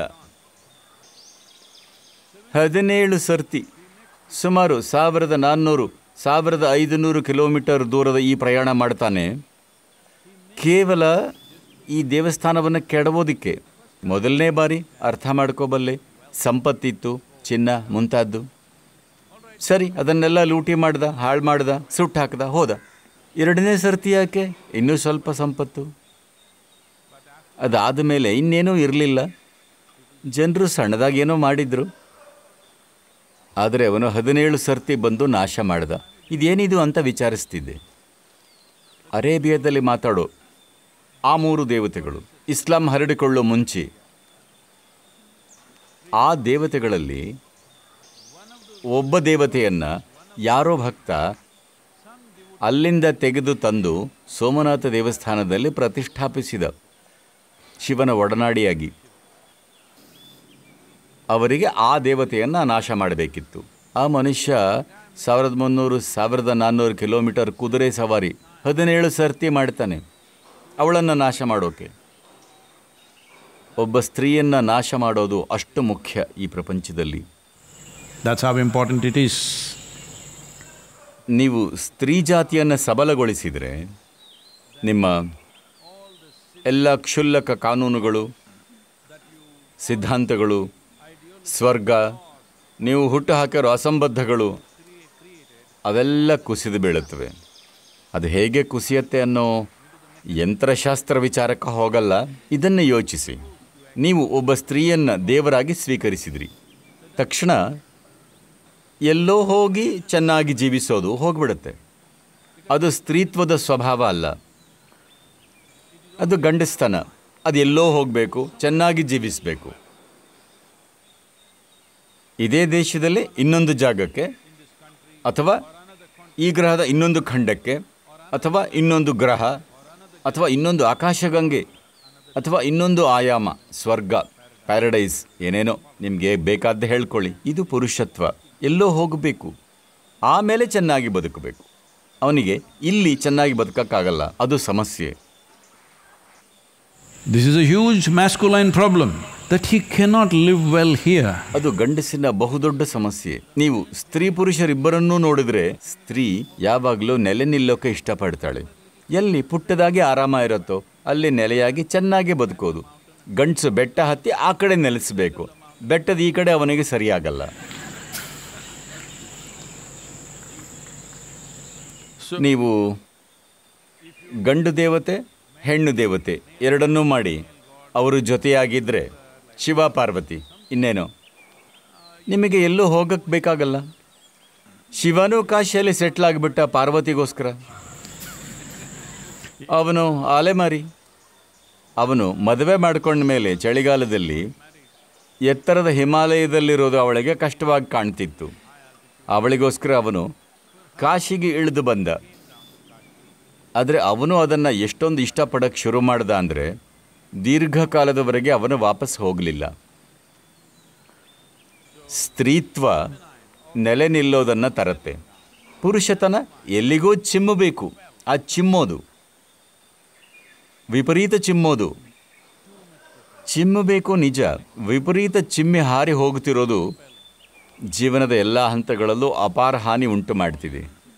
ಹದಿನೇಳು ಸರ್ತಿ ಸುಮಾರು ಸಾವಿರದ ನಾನ್ನೂರು ಸಾವಿರದ ಐದುನೂರು ಕಿಲೋಮೀಟರ್ ದೂರದ ಈ ಪ್ರಯಾಣ ಮಾಡ್ತಾನೆ ಕೇವಲ ಈ ದೇವಸ್ಥಾನವನ್ನು ಕೆಡವೋದಕ್ಕೆ ಮೊದಲನೇ ಬಾರಿ ಅರ್ಥ ಮಾಡ್ಕೋಬಲ್ಲೆ ಸಂಪತ್ತಿತ್ತು ಚಿನ್ನ ಮುಂತಾದ್ದು ಸರಿ ಅದನ್ನೆಲ್ಲ ಲೂಟಿ ಮಾಡ್ದ ಹಾಳು ಮಾಡ್ದ ಸುಟ್ಟು ಹಾಕ್ದ ಹೋದ ಎರಡನೇ ಸರ್ತಿ ಯಾಕೆ ಇನ್ನೂ ಸ್ವಲ್ಪ ಸಂಪತ್ತು ಅದಾದ ಮೇಲೆ ಇನ್ನೇನೂ ಇರಲಿಲ್ಲ ಜನರು ಸಣ್ಣದಾಗೇನೋ ಮಾಡಿದ್ರು ಆದರೆ ಅವನು ಹದಿನೇಳು ಸರ್ತಿ ಬಂದು ನಾಶ ಮಾಡ್ದ ಇದೇನಿದು ಅಂತ ವಿಚಾರಿಸ್ತಿದ್ದೆ ಅರೇಬಿಯಾದಲ್ಲಿ ಮಾತಾಡೋ ಆ ಮೂರು ದೇವತೆಗಳು ಇಸ್ಲಾಂ ಹರಡಿಕೊಳ್ಳೋ ಮುಂಚೆ ಆ ದೇವತೆಗಳಲ್ಲಿ ಒಬ್ಬ ದೇವತೆಯನ್ನ ಯಾರೋ ಭಕ್ತ ಅಲ್ಲಿಂದ ತೆಗೆದು ತಂದು ಸೋಮನಾಥ ದೇವಸ್ಥಾನದಲ್ಲಿ ಪ್ರತಿಷ್ಠಾಪಿಸಿದ ಶಿವನ ಒಡನಾಡಿಯಾಗಿ ಅವರಿಗೆ ಆ ದೇವತೆಯನ್ನು ನಾಶ ಮಾಡಬೇಕಿತ್ತು ಆ ಮನುಷ್ಯ ಸಾವಿರದ ಮುನ್ನೂರು ಸಾವಿರದ ನಾನ್ನೂರು ಕಿಲೋಮೀಟರ್ ಕುದುರೆ ಸವಾರಿ ಹದಿನೇಳು ಸರ್ತಿ ಮಾಡ್ತಾನೆ ಅವಳನ್ನು ನಾಶ ಮಾಡೋಕೆ ಒಬ್ಬ ಸ್ತ್ರೀಯನ್ನು ನಾಶ ಮಾಡೋದು ಅಷ್ಟು ಮುಖ್ಯ ಈ ಪ್ರಪಂಚದಲ್ಲಿ That's how important it is. ನೀವು ಸ್ತ್ರೀ ಜಾತಿಯನ್ನು ಸಬಲಗೊಳಿಸಿದರೆ ನಿಮ್ಮ ಎಲ್ಲ ಕ್ಷುಲ್ಲಕ ಕಾನೂನುಗಳು ಸಿದ್ಧಾಂತಗಳು ಸ್ವರ್ಗ ನೀವು ಹುಟ್ಟು ಹಾಕಿರೋ ಅಸಂಬದ್ಧಗಳು ಅವೆಲ್ಲ ಕುಸಿದು ಬೀಳುತ್ತವೆ ಅದು ಹೇಗೆ ಕುಸಿಯತ್ತೆ ಅನ್ನೋ ಯಂತ್ರಶಾಸ್ತ್ರ ವಿಚಾರಕ್ಕೆ ಹೋಗಲ್ಲ ಇದನ್ನು ಯೋಚಿಸಿ ನೀವು ಒಬ್ಬ ಸ್ತ್ರೀಯನ್ನು ದೇವರಾಗಿ ಸ್ವೀಕರಿಸಿದ್ರಿ ತಕ್ಷಣ ಎಲ್ಲೋ ಹೋಗಿ ಚೆನ್ನಾಗಿ ಜೀವಿಸೋದು ಹೋಗ್ಬಿಡುತ್ತೆ ಅದು ಸ್ತ್ರೀತ್ವದ ಸ್ವಭಾವ ಅಲ್ಲ ಅದು ಗಂಡಸ್ತನ ಅದು ಎಲ್ಲೋ ಹೋಗಬೇಕು ಚೆನ್ನಾಗಿ ಜೀವಿಸಬೇಕು ಇದೇ ದೇಶದಲ್ಲಿ ಇನ್ನೊಂದು ಜಾಗಕ್ಕೆ ಅಥವಾ ಈ ಗ್ರಹದ ಇನ್ನೊಂದು ಖಂಡಕ್ಕೆ ಅಥವಾ ಇನ್ನೊಂದು ಗ್ರಹ ಅಥವಾ ಇನ್ನೊಂದು ಆಕಾಶಗಂಗೆ ಅಥವಾ ಇನ್ನೊಂದು ಆಯಾಮ ಸ್ವರ್ಗ ಪ್ಯಾರಡೈಸ್ ಏನೇನೋ ನಿಮಗೆ ಬೇಕಾದ್ದೇ ಹೇಳ್ಕೊಳ್ಳಿ ಇದು ಪುರುಷತ್ವ ಎಲ್ಲೋ ಹೋಗಬೇಕು ಆಮೇಲೆ ಚೆನ್ನಾಗಿ ಬದುಕಬೇಕು ಅವನಿಗೆ ಇಲ್ಲಿ ಚೆನ್ನಾಗಿ ಬದುಕಕ್ಕಾಗಲ್ಲ ಅದು ಸಮಸ್ಯೆ This is a huge masculine problem that he cannot live well here. ಅದು ಗಂಡಸಿನ ಬಹುದೊಡ್ಡ ಸಮಸ್ಯೆ ನೀವು ಸ್ತ್ರೀ ಪುರುಷರಿಬ್ಬರನ್ನೂ ನೋಡಿದ್ರೆ ಸ್ತ್ರೀ ಯಾವಾಗಲೂ ನೆಲೆ ನಿಲ್ಲೋಕೆ ಇಷ್ಟಪಡ್ತಾಳೆ ಎಲ್ಲಿ ಪುಟ್ಟದಾಗಿ ಆರಾಮ ಇರುತ್ತೋ ಅಲ್ಲಿ ನೆಲೆಯಾಗಿ ಚೆನ್ನಾಗಿ ಬದುಕೋದು ಗಂಡಸು ಬೆಟ್ಟ ಹತ್ತಿ ಆ ಕಡೆ ನೆಲೆಸಬೇಕು ಬೆಟ್ಟದ ಈ ಕಡೆ ಅವನಿಗೆ ಸರಿಯಾಗಲ್ಲ ನೀವು ಗಂಡು ದೇವತೆ ಹೆಣ್ಣು ದೇವತೆ ಎರಡನ್ನೂ ಮಾಡಿ ಅವರು ಜೊತೆಯಾಗಿದ್ದರೆ ಶಿವ ಪಾರ್ವತಿ ಇನ್ನೇನು ನಿಮಗೆ ಎಲ್ಲೂ ಹೋಗಕ್ಕೆ ಬೇಕಾಗಲ್ಲ ಶಿವನೂ ಕಾಶಿಯಲ್ಲಿ ಸೆಟ್ಲ್ ಆಗಿಬಿಟ್ಟ ಪಾರ್ವತಿಗೋಸ್ಕರ ಅವನು ಅಲೆಮಾರಿ ಅವನು ಮದುವೆ ಮಾಡ್ಕೊಂಡ ಮೇಲೆ ಚಳಿಗಾಲದಲ್ಲಿ ಎತ್ತರದ ಹಿಮಾಲಯದಲ್ಲಿರೋದು ಅವಳಿಗೆ ಕಷ್ಟವಾಗಿ ಕಾಣ್ತಿತ್ತು ಅವಳಿಗೋಸ್ಕರ ಅವನು ಕಾಶಿಗೆ ಇಳಿದು ಬಂದ ಆದರೆ ಅವನು ಅದನ್ನು ಎಷ್ಟೊಂದು ಇಷ್ಟಪಡಕ್ಕೆ ಶುರು ಮಾಡ್ದ ಅಂದರೆ ದೀರ್ಘಕಾಲದವರೆಗೆ ಅವನು ವಾಪಸ್ ಹೋಗಲಿಲ್ಲ ಸ್ತ್ರೀತ್ವ ನೆಲೆ ನಿಲ್ಲೋದನ್ನು ತರತ್ತೆ ಪುರುಷತನ ಎಲ್ಲಿಗೋ ಚಿಮ್ಮಬೇಕು ಆ ಚಿಮ್ಮೋದು ವಿಪರೀತ ಚಿಮ್ಮೋದು ಚಿಮ್ಮಬೇಕು ನಿಜ ವಿಪರೀತ ಚಿಮ್ಮಿ ಹಾರಿ ಹೋಗುತ್ತಿರೋದು ಜೀವನದ ಎಲ್ಲ ಹಂತಗಳಲ್ಲೂ ಅಪಾರ ಹಾನಿ ಉಂಟು ಮಾಡ್ತಿದೆ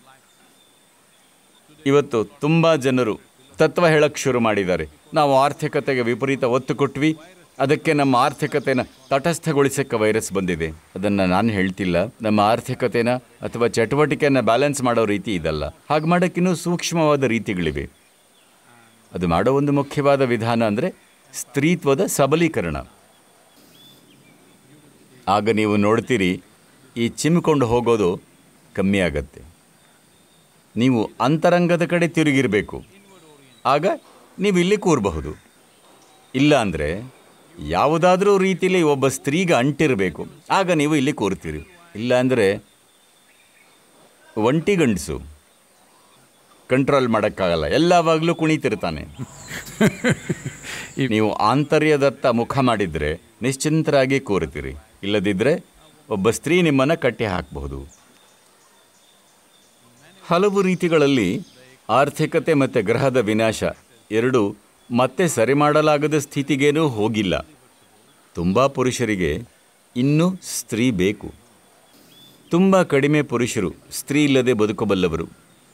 ಇವತ್ತು ತುಂಬ ಜನರು ತತ್ವ ಹೇಳಕ್ಕೆ ಶುರು ಮಾಡಿದ್ದಾರೆ ನಾವು ಆರ್ಥಿಕತೆಗೆ ವಿಪರೀತ ಒತ್ತು ಕೊಟ್ವಿ ಅದಕ್ಕೆ ನಮ್ಮ ಆರ್ಥಿಕತೆನ ತಟಸ್ಥಗೊಳಿಸಕ್ಕೆ ವೈರಸ್ ಬಂದಿದೆ ಅದನ್ನು ನಾನು ಹೇಳ್ತಿಲ್ಲ ನಮ್ಮ ಆರ್ಥಿಕತೆನ ಅಥವಾ ಚಟುವಟಿಕೆಯನ್ನು ಬ್ಯಾಲೆನ್ಸ್ ಮಾಡೋ ರೀತಿ ಇದಲ್ಲ ಹಾಗೆ ಮಾಡೋಕ್ಕಿನ್ನೂ ಸೂಕ್ಷ್ಮವಾದ ರೀತಿಗಳಿವೆ ಅದು ಮಾಡೋ ಒಂದು ಮುಖ್ಯವಾದ ವಿಧಾನ ಅಂದರೆ ಸ್ತ್ರೀತ್ವದ ಸಬಲೀಕರಣ ಆಗ ನೀವು ನೋಡ್ತೀರಿ ಈ ಚಿಮ್ಮಿಕೊಂಡು ಹೋಗೋದು ಕಮ್ಮಿ ಆಗತ್ತೆ ನೀವು ಅಂತರಂಗದ ಕಡೆ ತಿರುಗಿರಬೇಕು ಆಗ ನೀವು ಇಲ್ಲಿ ಕೂರಬಹುದು ಇಲ್ಲ ಅಂದರೆ ಯಾವುದಾದ್ರೂ ರೀತಿಯಲ್ಲಿ ಒಬ್ಬ ಸ್ತ್ರೀಗೆ ಅಂಟಿರಬೇಕು ಆಗ ನೀವು ಇಲ್ಲಿ ಕೂರ್ತೀರಿ ಇಲ್ಲ ಅಂದರೆ ಒಂಟಿ ಗಂಡಸು ಕಂಟ್ರೋಲ್ ಮಾಡೋಕ್ಕಾಗಲ್ಲ ಎಲ್ಲವಾಗಲೂ ಕುಣಿತಿರ್ತಾನೆ ನೀವು ಆಂತರ್ಯದತ್ತ ಮುಖ ಮಾಡಿದರೆ ನಿಶ್ಚಿಂತರಾಗಿ ಕೂರ್ತೀರಿ ಇಲ್ಲದಿದ್ದರೆ ಒಬ್ಬ ಸ್ತ್ರೀ ನಿಮ್ಮನ್ನು ಕಟ್ಟಿ ಹಾಕಬಹುದು ಹಲವು ರೀತಿಗಳಲ್ಲಿ ಆರ್ಥಿಕತೆ ಮತ್ತು ಗ್ರಹದ ವಿನಾಶ ಎರಡೂ ಮತ್ತೆ ಸರಿ ಮಾಡಲಾಗದ ಸ್ಥಿತಿಗೇನೂ ಹೋಗಿಲ್ಲ ತುಂಬ ಪುರುಷರಿಗೆ ಇನ್ನೂ ಸ್ತ್ರೀ ಬೇಕು ತುಂಬ ಕಡಿಮೆ ಪುರುಷರು ಸ್ತ್ರೀ ಇಲ್ಲದೆ ಬದುಕಬಲ್ಲವರು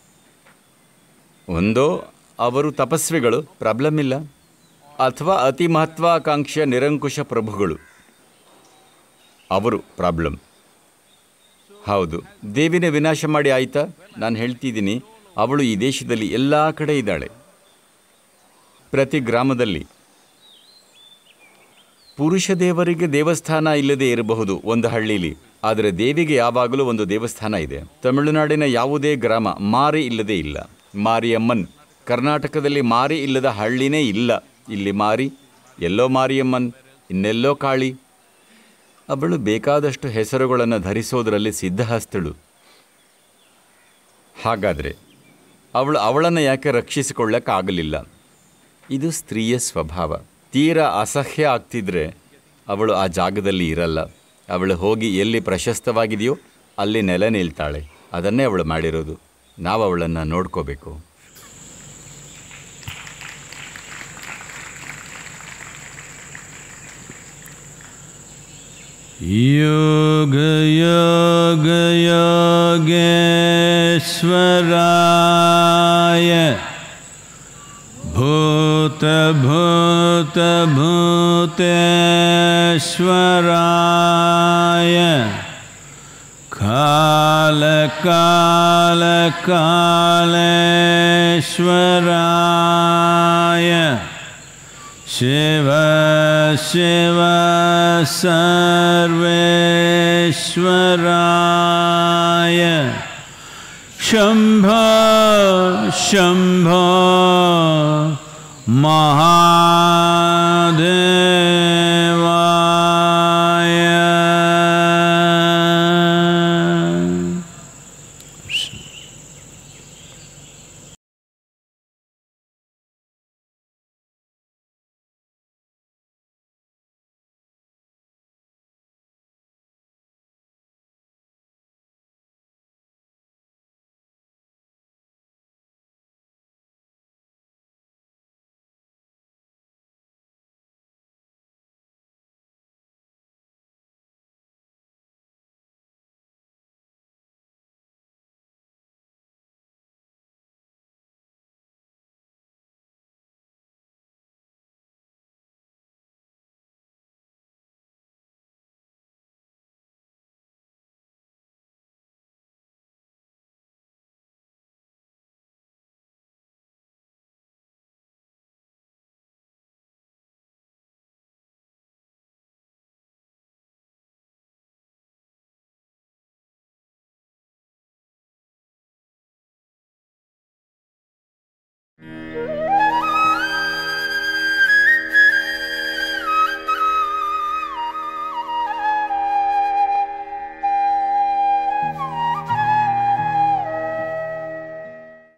ಒಂದೋ ಅವರು ತಪಸ್ವಿಗಳು ಪ್ರಾಬ್ಲಮ್ ಇಲ್ಲ ಅಥವಾ ಅತಿ ಮಹತ್ವಾಕಾಂಕ್ಷೆಯ ನಿರಂಕುಶ ಪ್ರಭುಗಳು ಅವರು ಪ್ರಾಬ್ಲಮ್ ಹೌದು ದೇವಿನ ವಿನಾಶ ಮಾಡಿ ಆಯ್ತಾ ನಾನು ಹೇಳ್ತಿದ್ದೀನಿ ಅವಳು ಈ ದೇಶದಲ್ಲಿ ಎಲ್ಲ ಕಡೆ ಇದ್ದಾಳೆ ಪ್ರತಿ ಗ್ರಾಮದಲ್ಲಿ ಪುರುಷ ದೇವರಿಗೆ ದೇವಸ್ಥಾನ ಇಲ್ಲದೆ ಇರಬಹುದು ಒಂದು ಹಳ್ಳೀಲಿ ಆದರೆ ದೇವಿಗೆ ಯಾವಾಗಲೂ ಒಂದು ದೇವಸ್ಥಾನ ಇದೆ ತಮಿಳುನಾಡಿನ ಯಾವುದೇ ಗ್ರಾಮ ಮಾರಿ ಇಲ್ಲದೇ ಇಲ್ಲ ಮಾರಿಯಮ್ಮನ್ ಕರ್ನಾಟಕದಲ್ಲಿ ಮಾರಿ ಇಲ್ಲದ ಹಳ್ಳಿನೇ ಇಲ್ಲ ಇಲ್ಲಿ ಮಾರಿ ಎಲ್ಲೋ ಮಾರಿಯಮ್ಮನ್ ಇನ್ನೆಲ್ಲೋ ಕಾಳಿ ಅವಳು ಬೇಕಾದಷ್ಟು ಹೆಸರುಗಳನ್ನು ಧರಿಸೋದರಲ್ಲಿ ಸಿದ್ಧಹಸ್ತಳು ಹಾಗಾದರೆ ಅವಳು ಅವಳನ್ನು ಯಾಕೆ ರಕ್ಷಿಸಿಕೊಳ್ಳಕ್ಕಾಗಲಿಲ್ಲ ಇದು ಸ್ತ್ರೀಯ ಸ್ವಭಾವ ತೀರಾ ಅಸಹ್ಯ ಆಗ್ತಿದ್ರೆ ಅವಳು ಆ ಜಾಗದಲ್ಲಿ ಇರಲ್ಲ ಅವಳು ಹೋಗಿ ಎಲ್ಲಿ ಪ್ರಶಸ್ತವಾಗಿದೆಯೋ ಅಲ್ಲಿ ನೆಲೆ ನಿಲ್ತಾಳೆ ಅದನ್ನೇ ಅವಳು ಮಾಡಿರೋದು ನಾವು ಅವಳನ್ನು ನೋಡ್ಕೋಬೇಕು योग योग योगेश्वराय भूत भूत भूतेश्वराय काल काल कालेश्वराय शिव शिव सर्वेश्वराय शम्भो शम्भो महादेव